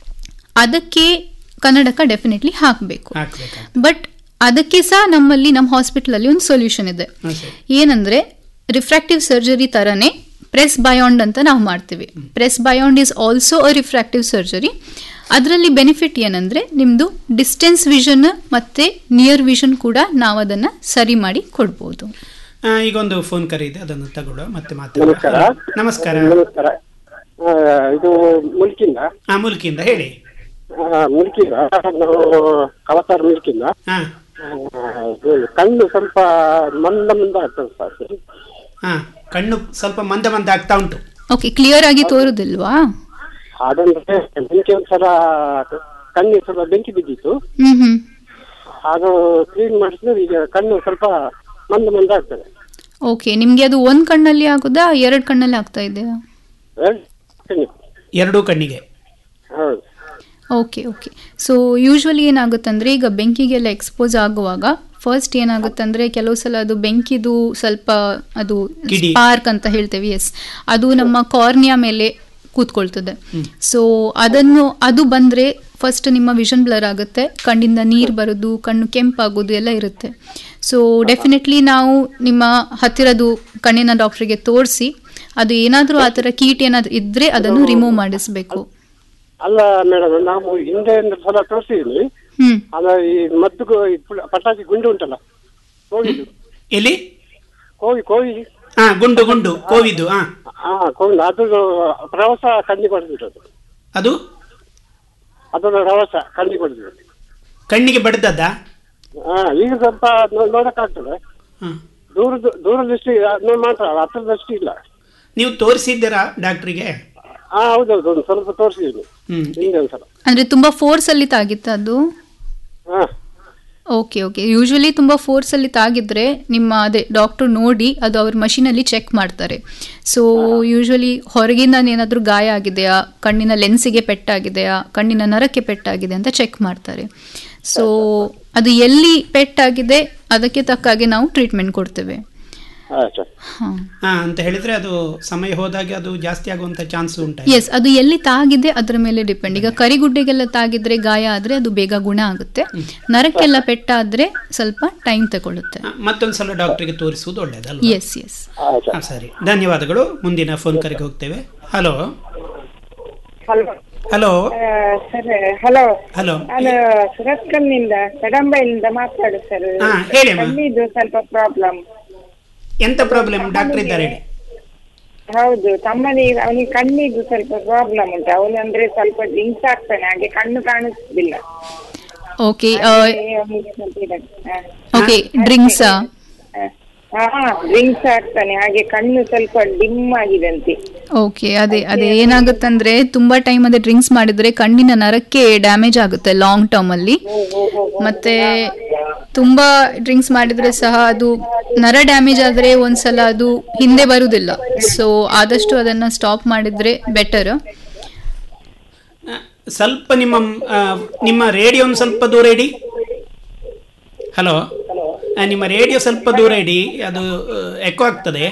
ಅದಕ್ಕೆ ಕನ್ನಡಕ ಡೆಫಿನೆಟ್ಲಿ ಹಾಕಬೇಕು ಬಟ್ ಅದಕ್ಕೆ ಸಹ ನಮ್ಮಲ್ಲಿ ನಮ್ಮ ಹಾಸ್ಪಿಟಲಲ್ಲಿ ಒಂದು ಸೊಲ್ಯೂಷನ್ ಇದೆ ಏನಂದ್ರೆ ರಿಫ್ರಾಕ್ಟಿವ್ ಸರ್ಜರಿ ತರನೇ ಪ್ರೆಸ್ ಬಯಾಂಡ್ ಅಂತ ನಾವು ಮಾಡ್ತೀವಿ Presbyond is also a refractive surgery ಅದರಲ್ಲಿ ಬೆನಿಫಿಟ್ ಏನಂದ್ರೆ ನಿಮ್ದು ಡಿಸ್ಟೆನ್ಸ್ ವಿಷನ್ ಮತ್ತೆ ನಿಯರ್ ವಿಷನ್ ಕೂಡ ನಾವು ಅದನ್ನ ಸರಿ ಮಾಡಿ ಕೊಡ್ಬೋದು ಆ, ಈಗ ಒಂದು ಫೋನ್ ಕರೆ ಇದೆ ಅದನ್ನು ತಗೊಳ್ಳುವ ಮತ್ತೆ ನಮಸ್ಕಾರ. ಮಾತಾಡ ನಮಸ್ಕಾರ ನಮಸ್ಕಾರ ಆ, ಇದು ಮುಲ್ಕಿಂದ ಆ ಮುಲ್ಕಿಂದ ಹೇಳಿ ಆ, ಮುಲ್ಕಿಂದ ನಾವು ಅವತಾರ ಮುಲ್ಕಿಂದ ಹಾ ಆ, ಇದು ಕಣ್ಣು ಸ್ವಲ್ಪ ಮಂದ ಮಂದ ಆಗ್ತದೆ ಸರ್ ಹಾ ಕಣ್ಣು ಸ್ವಲ್ಪ ಮಂದ ಮಂದ ಆಗ್ತಾ ಉಂಟು ಓಕೆ ಕ್ಲಿಯರ್ ಆಗಿ ತೋರುದಿಲ್ವಾ ಹಾಗಂದ್ರೆ ಬೆಂಕಿ ಒಂದ್ಸಲ ಕಣ್ಣಿಗೆ ಸ್ವಲ್ಪ ಬೆಂಕಿ ಬಿದ್ದಿತ್ತು ಹ್ಮ್ ಹ್ಮ್ ಅದು ಕ್ಲೀನ್ ಮಾಡಿಸಿದ್ರೆ ಈಗ ಕಣ್ಣು ಸ್ವಲ್ಪ ಮಂದ ಮಂದ ಆಗ್ತದೆ ಓಕೆ ನಿಮ್ಗೆ ಅದು ಒಂದ್ ಕಣ್ಣಲ್ಲಿ ಆಗುದಾ ಎರಡ್ ಕಣ್ಣಲ್ಲಿ ಆಗ್ತಾ ಇದೆಯಾ ಎರಡು ಕಣ್ಣು. ಎರಡೂ ಕಣ್ಣಿಗೆ ಹೌದು ಓಕೆ ಓಕೆ ಸೊ ಯೂಶ್ವಲಿ ಏನಾಗುತ್ತಂದ್ರೆ ಈಗ ಬೆಂಕಿಗೆಲ್ಲ ಎಕ್ಸ್ಪೋಸ್ ಆಗುವಾಗ ಫಸ್ಟ್ ಏನಾಗುತ್ತಂದ್ರೆ ಕೆಲವು ಸಲ ಅದು ಬೆಂಕಿದು ಸ್ವಲ್ಪ ಅದು ಕಿಡಿ. ಸ್ಪಾರ್ಕ್ ಅಂತ ಹೇಳ್ತೇವೆ ಎಸ್ ಅದು ನಮ್ಮ ಕಾರ್ನಿಯಾ ಮೇಲೆ ಕೂತ್ಕೊಳ್ತದೆ ಸೊ ಅದನ್ನು ಅದು ಬಂದ್ರೆ ಫಸ್ಟ್ ನಿಮ್ಮ ವಿಷನ್ ಬ್ಲರ್ ಆಗುತ್ತೆ ಕಣ್ಣಿಂದ ನೀರು ಬರೋದು ಕಣ್ಣು ಕೆಂಪಾಗೋದು ಎಲ್ಲ ಇರುತ್ತೆ ಸೊ ಡೆಫಿನೆಟ್ಲಿ ನಾವು ನಿಮ್ಮ ಹತ್ತಿರದು ಕಣ್ಣಿನ ಡಾಕ್ಟ್ರಿಗೆ ತೋರಿಸಿ ಅದು ಏನಾದರೂ ಆ ಥರ ಕೀಟ್ ಏನಾದರೂ ಇದ್ರೆ ಅದನ್ನು ರಿಮೂವ್ ಮಾಡಿಸ್ಬೇಕು ಅಲ್ಲ ಮೇಡಮ್ ನಾವು ಹಿಂದೆ ಒಂದು ಸಲ ತೋರಿಸಿದ್ವಿ ಹ್ಮ್ ಅದ ಈ ಮದ್ದು ಗು- ಈ ಪುಳ- ಪಟಾಕಿ ಗುಂಡು ಉಂಟಲ್ಲ ಕೋವಿದು ಎಲ್ಲಿ ಕೋವಿ ಕೋವಿ ಹಾ ಗುಂಡು ಗುಂಡು ಕೋವಿದು ಹಾ ಹಾ ಕೋವಿ ಅದು ಪ್ರವಾಸ ಕಣ್ಣಿ ಕೊಡ್ತಿರೋದು ಅದು ಅದರ ರವಸ ಕಣ್ಣಿ ಕೊಡ್ತಿರೋದು ಕಣ್ಣಿಗೆ ಬಡ್ದದ್ದ ಹಾ ಈಗ ಸ್ವಲ್ಪ ನೋ- ನೋಡಕ್ಕಾಗ್ತದೆ ಹ್ಮ್. ದೂರದ ದೂರದೃಷ್ಟಿ ಅದು ಮಾತ್ರ ಹತ್ರ ದೃಷ್ಟಿ ಇಲ್ಲ ನೀವು ತೋರಿಸಿದ್ದೀರಾ ಡಾಕ್ಟ್ರಿಗೆ ಹಾ ಹೌದೌದು ಒಂದು ಸ್ವಲ್ಪ ತೋರಿಸಿದ್ದೀನಿ ಹ್ಮ್ ಹಿಂದೆ ಒಂದ್ಸಲ ಅಂದ್ರೆ ತುಂಬಾ ಫೋರ್ಸ್ ಅಲ್ಲಿ ತಾಗಿತ್ತ ಅದು ಹಾ ಓಕೆ ಓಕೆ ಯೂಶಲಿ ತುಂಬಾ ಫೋರ್ಸ್ ಅಲ್ಲಿ ತಾಗಿದ್ರೆ ನಿಮ್ಮ ಅದೇ ಡಾಕ್ಟರ್ ನೋಡಿ ಅದು ಅವ್ರ ಮಷೀನಲ್ಲಿ ಚೆಕ್ ಮಾಡ್ತಾರೆ ಸೊ ಯೂಶಲಿ ಹೊರಗಿಂದ ಏನಾದರೂ ಗಾಯ ಆಗಿದೆಯಾ ಕಣ್ಣಿನ ಲೆನ್ಸಿಗೆ ಪೆಟ್ಟಾಗಿದೆಯಾ ಕಣ್ಣಿನ ನರಕ್ಕೆ ಪೆಟ್ಟಾಗಿದೆ ಅಂತ ಚೆಕ್ ಮಾಡ್ತಾರೆ ಸೊ ಅದು ಎಲ್ಲಿ ಪೆಟ್ಟಾಗಿದೆ ಅದಕ್ಕೆ ತಕ್ಕ ಹಾಗೆ ನಾವು ಟ್ರೀಟ್ಮೆಂಟ್ ಕೊಡ್ತೇವೆ ಹಾ ಅಂತ ಹೇಳಿದ್ರೆ ಅದು ಸಮಯ ಹೋದಾಗೆ ಅದು ಜಾಸ್ತಿ ಆಗುವಂತ ಚಾನ್ಸ್ ಉಂಟಾ ಎಸ್ ಅದು ಎಲ್ಲಿ ತಾಗಿದೆ ಅದ್ರ ಮೇಲೆ ಡಿಪೆಂಡ್ ಈಗ ಕರಿಗುಡ್ಡೆಗೆಲ್ಲ ತಾಗಿದ್ರೆ ಗಾಯ ಆದ್ರೆ ಅದು ಬೇಗ ಗುಣ ಆಗುತ್ತೆ ನರಕ್ಕೆಲ್ಲ ಪೆಟ್ಟಾದ್ರೆ ಸ್ವಲ್ಪ ಟೈಮ್ ತಗೊಳ್ಳುತ್ತೆ ಮತ್ತೊಂದ್ಸಲ ಡಾಕ್ಟರ್ಗೆ ತೋರಿಸುವುದು ಒಳ್ಳೇದಲ್ವಾ ಎಸ್ ಎಸ್ ಹಾ, ಸರಿ ಧನ್ಯವಾದಗಳು ಮುಂದಿನ ಫೋನ್ ಕರೆಗೆ ಹೋಗ್ತೇವೆ hello hello hello sir hello hello ನಾನು ಸುರತ್ಕಲ್ನಿಂದ ಕಡಂಬೈನಿಂದ ಮಾತಾಡು ಸರ್ ಹಾ, ಹೇಳಿ ಅಮ್ಮ. ಕಣ್ಣಿದು ಸ್ವಲ್ಪ ಪ್ರಾಬ್ಲಮ್ ಎಂತ ಪ್ರಾಬ್ಲಮ್ ಡಾಕ್ಟರ್ ಇದ್ದಾರೆ ಹೇಳಿ ಹೌದು ತಮ್ಮನಿಗೆ ಅವನಿಗೆ ಕಣ್ಣಿದು ಸ್ವಲ್ಪ ಪ್ರಾಬ್ಲಮ್ ಉಂಟು ಅವನು ಅಂದ್ರೆ ಸ್ವಲ್ಪ ಡ್ರಿಂಕ್ಸ್ ಆಗ್ತಾನೆ ಹಾಗೆ ಕಣ್ಣು ಕಾಣಿಸುದಿಲ್ಲ ಓಕೆ ಹಾಗೆ ಅವ್ನಿಗೆ ಸ್ವಲ್ಪ ಇದೆ. ಹಾ. ಓಕೆ ಡ್ರಿಂಕ್ಸ್ ಹಾ ಡ್ರಿಂಕ್ಸ್ ಆಗ್ತಾನೆ ಹಾಗೆ ಕಣ್ಣು ಸ್ವಲ್ಪ ಡಿಮ್ ಆಗಿದೆ ಅಂತೆ ಓಕೆ ಅದೇ ಅದೇ ಏನಾಗುತ್ತಂದ್ರೆ ತುಂಬಾ ಟೈಮ್ ಅದೇ ಡ್ರಿಂಕ್ಸ್ ಮಾಡಿದ್ರೆ ಕಣ್ಣಿನ ನರಕ್ಕೆ ಡ್ಯಾಮೇಜ್ ಆಗುತ್ತೆ ಲಾಂಗ್ ಟರ್ಮ್ ಅಲ್ಲಿ ಮತ್ತೆ ತುಂಬಾ ಡ್ರಿಂಕ್ಸ್ ಮಾಡಿದ್ರೆ ಸಹ ಅದು ನರ ಡ್ಯಾಮೇಜ್ ಆದ್ರೆ ಒಂದ್ಸಲ ಅದು ಹಿಂದೆ ಬರುವುದಿಲ್ಲ ಸೊ ಆದಷ್ಟು ಅದನ್ನ ಸ್ಟಾಪ್ ಮಾಡಿದ್ರೆ ಬೆಟರ್ ಸ್ವಲ್ಪ ನಿಮ್ಮ ಆ, ನಿಮ್ಮ ರೇಡಿಯೋ ಸ್ವಲ್ಪ ದೂರ ಇಡಿ ಹಲೋ ನಿಮ್ಮ ರೇಡಿಯೋ ಸ್ವಲ್ಪ ದೂರ ಇಡಿ ಅದು ಎಕೋ ಆಗ್ತದೆ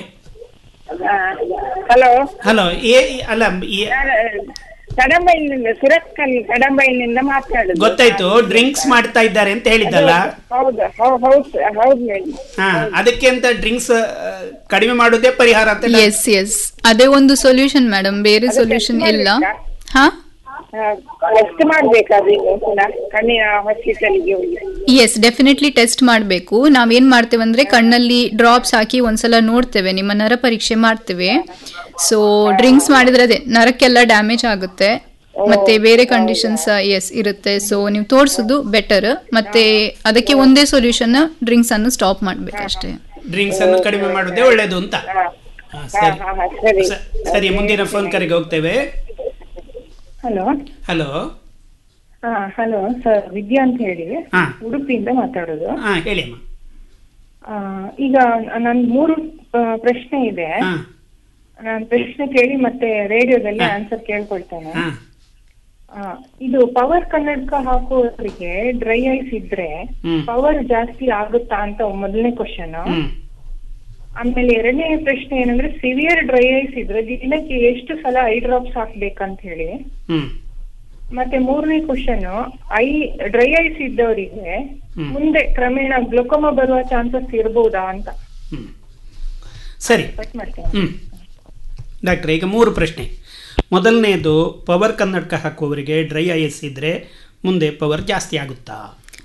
ಹಲೋ ಹಲೋ ಏ ಅಲ್ಲ ಈ- ಕಡಂಬೈನಿಂದ ಸುರತ್ಕಲ್ ಕಡಂಬೈನಿಂದ ಮಾತಾಡುದು ಗೊತ್ತಾಯ್ತು ಡ್ರಿಂಕ್ಸ್ ಮಾಡ್ತಾ ಇದ್ದಾರೆ ಅಂತ ಹೇಳಿದ್ದಲ್ಲ ಹೌದು ಹೌ- ಹೌದು ಹೌದು ಮೇಡಮ್ ಹಾ ಅದಕ್ಕೆ ಅಂತ ಡ್ರಿಂಕ್ಸ್ ಕಡಿಮೆ ಮಾಡೋದೇ ಪರಿಹಾರ ಅಂತ ಎಸ್ ಎಸ್ ಅದೇ ಒಂದು ಸೊಲ್ಯೂಷನ್ ಮೇಡಮ್ ಬೇರೆ ಸೊಲ್ಯೂಷನ್ ಇಲ್ಲ ಹಾ ಟೆಸ್ಟ್ ಮಾಡ್ಬೇಕಾದ್ರೆ ಈಗ ಪುನಃ ಕಣ್ಣಿನ ಹಾಸ್ಪಿಟಲ್ಗೆ ಹೋಗಿ ಎಸ್ ಡೆಫಿನೆಟ್ಲಿ ಟೆಸ್ಟ್ ಮಾಡಬೇಕು ನಾವೇನ್ ಮಾಡ್ತೇವೆ ಅಂದ್ರೆ ಕಣ್ಣಲ್ಲಿ ಡ್ರಾಪ್ಸ್ ಹಾಕಿ ಒಂದ್ಸಲ ನೋಡ್ತೇವೆ ನಿಮ್ಮ ನರ ಪರೀಕ್ಷೆ ಮಾಡ್ತೇವೆ ಸೊ ಡ್ರಿಂಕ್ಸ್ ಮಾಡಿದ್ರೆ ಅದೇ ನರಕ್ಕೆಲ್ಲ ಡ್ಯಾಮೇಜ್ ಆಗುತ್ತೆ ಮತ್ತೆ ಬೇರೆ ಕಂಡೀಷನ್ಸ್ ಎಸ್ ಇರುತ್ತೆ ಸೊ ನೀವು ತೋರಿಸೋದು ಬೆಟರ್ ಮತ್ತೆ ಅದಕ್ಕೆ ಒಂದೇ ಸೊಲ್ಯೂಷನ್ ಡ್ರಿಂಕ್ಸ್ ಅನ್ನು ಸ್ಟಾಪ್ ಮಾಡ್ಬೇಕಷ್ಟೇ ಡ್ರಿಂಕ್ಸ್ ಅನ್ನು ಕಡಿಮೆ ಮಾಡೋದೇ ಒಳ್ಳೇದು ಅಂತ ಹಾ, ಸರಿ ಸ- ಸರಿ ಮುಂದಿನ ಫೋನ್ ಕರೆಗೆ ಹೋಗ್ತೇವೆ ಹಲೋ ಹಲೋ ಹಾ ಹಲೋ ಸರ್ ವಿದ್ಯಾ ಅಂತ ಹೇಳಿ ಹಾ. ಉಡುಪಿಯಿಂದ ಮಾತಾಡೋದು ಹಾ ಹೇಳಿ ಅಮ್ಮ ಆ, ಈಗ ನನ್ ಮೂರು ಆ, ಪ್ರಶ್ನೆ ಇದೆ ನಾನು ಪ್ರಶ್ನೆ ಕೇಳಿ ಮತ್ತೆ ರೇಡಿಯೋದಲ್ಲಿ ಆನ್ಸರ್ ಕೇಳ್ಕೊಳ್ತೇನೆ ಹಾ. ಆ, ಇದು ಪವರ್ ಕನ್ನಡಕ ಹಾಕುವವರಿಗೆ ಡ್ರೈ ಐಸ್ ಇದ್ರೆ ಹ್ಮ್. ಪವರ್ ಜಾಸ್ತಿ ಆಗುತ್ತಾ ಅಂತ ಮೊದಲನೇ ಕ್ವಶನ್ ಹ್ಮ್ ಆಮೇಲೆ ಎರಡನೇ ಪ್ರಶ್ನೆ ಏನಂದ್ರೆ ಸಿವಿಯರ್ ಡ್ರೈ ಐಸ್ ಇದ್ರೆ ದಿನಕ್ಕೆ ಎಷ್ಟು ಸಲ ಐ ಡ್ರಾಪ್ಸ್ ಹಾಕ್ಬೇಕಂತ ಹೇಳಿ ಹ್ಮ್ ಮತ್ತೆ ಮೂರನೇ ಕ್ವಶನ್ ಐ ಡ್ರೈ ಐಸ್ ಇದ್ದವರಿಗೆ ಹ್ಮ್. ಮುಂದೆ ಕ್ರಮೇಣ ಗ್ಲುಕೋಮಾ ಬರುವ ಚಾನ್ಸಸ್ ಇರ್ಬೋದಾ ಅಂತ ಸರಿ ಕಟ್ ಮಾಡ್ತೇನೆ ಹ್ಮ್ ಡಾಕ್ಟ್ರೆ ಈಗ ಮೂರು ಪ್ರಶ್ನೆ ಮೊದಲನೇದು ಪವರ್ ಕನ್ನಡಕ ಹಾಕುವವರಿಗೆ ಡ್ರೈ ಐಸ್ ಇದ್ರೆ ಮುಂದೆ ಪವರ್ ಜಾಸ್ತಿ ಆಗುತ್ತಾ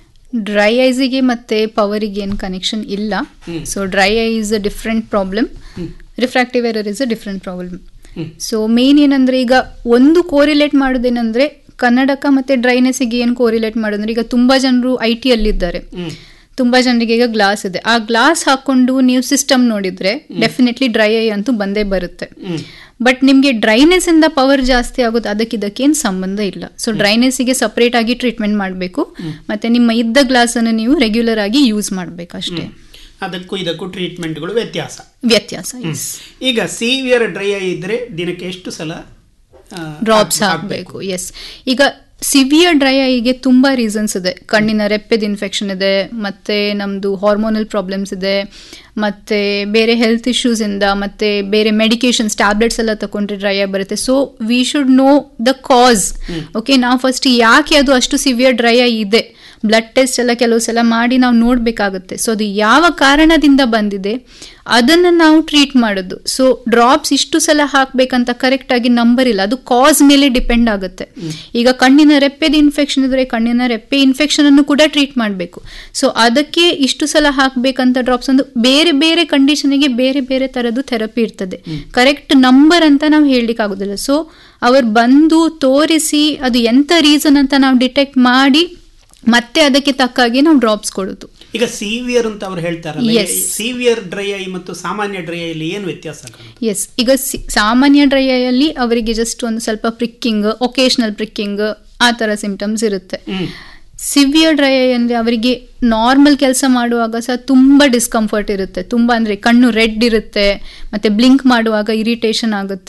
ಡ್ರೈ ಐಸಿಗೆ ಮತ್ತೆ ಪವರಿಗೆ ಏನು ಕನೆಕ್ಷನ್ ಇಲ್ಲ so dry eye is a different problem refractive error is a different problem so main ಏನಂದ್ರೆ ಈಗ ಒಂದು ಕೋರಿಲೇಟ್ ಮಾಡೋದೇನಂದ್ರೆ ಕನ್ನಡಕ ಮತ್ತೆ ಡ್ರೈನೆಸ್ಸಿಗೆ ಏನು ಕೋರಿಲೇಟ್ ಮಾಡೋದಂದ್ರೆ ಈಗ ತುಂಬಾ ಜನರು ಐ ಟಿ ಅಲ್ಲಿದ್ದಾರೆ ತುಂಬಾ ಜನರಿಗೆ ಈಗ ಗ್ಲಾಸ್ ಇದೆ ಆ ಗ್ಲಾಸ್ ಹಾಕೊಂಡು ನೀವು ಸಿಸ್ಟಮ್ ನೋಡಿದ್ರೆ ಡೆಫಿನೆಟ್ಲಿ ಡ್ರೈ ಐ ಅಂತೂ ಬಂದೇ ಬರುತ್ತೆ ಬಟ್ ನಿಮಗೆ ಡ್ರೈನೆಸ್ ಇಂದ ಪವರ್ ಜಾಸ್ತಿ ಆಗುತ್ತೆ ಅದಕ್ಕೆ ಇದಕ್ಕೇನು ಸಂಬಂಧ ಇಲ್ಲ ಸೊ ಡ್ರೈನೆಸ್ಸಿಗೆ ಸಪರೇಟ್ ಆಗಿ ಟ್ರೀಟ್ಮೆಂಟ್ ಮಾಡಬೇಕು ಮತ್ತೆ ನಿಮ್ಮ ಇದ್ದ ಗ್ಲಾಸ್ ಅನ್ನು ನೀವು ರೆಗ್ಯುಲರ್ ಆಗಿ ಯೂಸ್ ಮಾಡಬೇಕು ಅಷ್ಟೇ ಅದಕ್ಕೂ ಇದಕ್ಕೂ ಟ್ರೀಟ್ಮೆಂಟ್ಗಳು ವ್ಯತ್ಯಾಸ ವ್ಯತ್ಯಾಸ ಹ್ಮ್. ಈಗ ಸಿವಿಯರ್ ಡ್ರೈ ಐ ಇದ್ರೆ ದಿನಕ್ಕೆ ಎಷ್ಟು ಸಲ ಆ, ಡ್ರಾಪ್ಸ್ ಹಾಕಬೇಕು ಎಸ್ ಈಗ ಸಿವಿಯರ್ ಡ್ರೈ ಐಗೆ ತುಂಬಾ ರೀಸನ್ಸ್ ಇದೆ ಕಣ್ಣಿನ ರೆಪ್ಪೆದ ಇನ್ಫೆಕ್ಷನ್ ಇದೆ ಮತ್ತೆ ನಮ್ದು ಹಾರ್ಮೋನಲ್ ಪ್ರಾಬ್ಲಮ್ಸ್ ಇದೆ ಮತ್ತೆ ಬೇರೆ ಹೆಲ್ತ್ ಇಶ್ಯೂಸ್ ಇಂದ ಮತ್ತೆ ಬೇರೆ ಮೆಡಿಕೇಶನ್ಸ್ ಟ್ಯಾಬ್ಲೆಟ್ಸ್ ಎಲ್ಲ ತಗೊಂಡ್ರೆ ಡ್ರೈ ಆಗಿ ಬರುತ್ತೆ so we should know the cause okay ನಾವು ಫಸ್ಟ್ ಯಾಕೆ ಅದು ಅಷ್ಟು ಸಿವಿಯರ್ ಡ್ರೈ ಐ ಇದೆ ಬ್ಲಡ್ ಟೆಸ್ಟ್ ಎಲ್ಲ ಕೆಲವು ಸಲ ಮಾಡಿ ನಾವು ನೋಡಬೇಕಾಗುತ್ತೆ ಸೊ ಅದು ಯಾವ ಕಾರಣದಿಂದ ಬಂದಿದೆ ಅದನ್ನು ನಾವು ಟ್ರೀಟ್ ಮಾಡೋದು ಸೊ ಡ್ರಾಪ್ಸ್ ಇಷ್ಟು ಸಲ ಹಾಕ್ಬೇಕಂತ ಕರೆಕ್ಟ್ ಆಗಿ ನಂಬರ್ ಇಲ್ಲ ಅದು ಕಾಸ್ ಮೇಲೆ ಡಿಪೆಂಡ್ ಆಗುತ್ತೆ ಈಗ ಕಣ್ಣಿನ ರೆಪ್ಪೆದ ಇನ್ಫೆಕ್ಷನ್ ಇದ್ರೆ ಕಣ್ಣಿನ ರೆಪ್ಪೆ ಇನ್ಫೆಕ್ಷನ್ ಅನ್ನು ಕೂಡ ಟ್ರೀಟ್ ಮಾಡಬೇಕು ಸೊ ಅದಕ್ಕೆ ಇಷ್ಟು ಸಲ ಹಾಕ್ಬೇಕಂತ ಡ್ರಾಪ್ಸ್ ಒಂದು ಬೇರೆ ಬೇರೆ ಕಂಡೀಷನ್ಗೆ ಬೇರೆ ಬೇರೆ ತರದ್ದು ಥೆರಪಿ ಇರ್ತದೆ ಕರೆಕ್ಟ್ ನಂಬರ್ ಅಂತ ನಾವು ಹೇಳಲಿಕ್ಕೆ ಆಗೋದಿಲ್ಲ ಸೊ ಅವ್ರು ಬಂದು ತೋರಿಸಿ ಅದು ಎಂತ ರೀಸನ್ ಅಂತ ನಾವು ಡಿಟೆಕ್ಟ್ ಮಾಡಿ ಮತ್ತೆ ಅದಕ್ಕೆ ತಕ್ಕಾಗಿ ನಾವು ಡ್ರಾಪ್ಸ್ ಕೊಡೋದು ಈಗ ಸಿವಿಯರ್ ಅಂತ ಅವ್ರು ಹೇಳ್ತಾರಲ್ಲ Yes. ಸಿವಿಯರ್ ಡ್ರೈ ಐ ಮತ್ತು ಸಾಮಾನ್ಯ ಡ್ರೈ ಐಲಿ ಏನು ವ್ಯತ್ಯಾಸ ಎಸ್ ಈಗ ಸಿ- ಸಾಮಾನ್ಯ ಡ್ರೈ ಅಲ್ಲಿ ಅವರಿಗೆ ಜಸ್ಟ್ ಒಂದು ಸ್ವಲ್ಪ ಪ್ರಿಕ್ಕಿಂಗ್ ಒಕೇಶನಲ್ ಪ್ರಿಕ್ಕಿಂಗ್ ಆ ಥರ ಸಿಂಪ್ಟಮ್ಸ್ ಇರುತ್ತೆ ಸಿವಿಯರ್ ಡ್ರೈ ಐ ಅಂದರೆ ಅವರಿಗೆ ನಾರ್ಮಲ್ ಕೆಲಸ ಮಾಡುವಾಗ ಸಹ ತುಂಬ ಡಿಸ್ಕಂಫರ್ಟ್ ಇರುತ್ತೆ ತುಂಬ ಅಂದರೆ ಕಣ್ಣು ರೆಡ್ ಇರುತ್ತೆ ಮತ್ತು ಬ್ಲಿಂಕ್ ಮಾಡುವಾಗ ಇರಿಟೇಷನ್ ಆಗುತ್ತೆ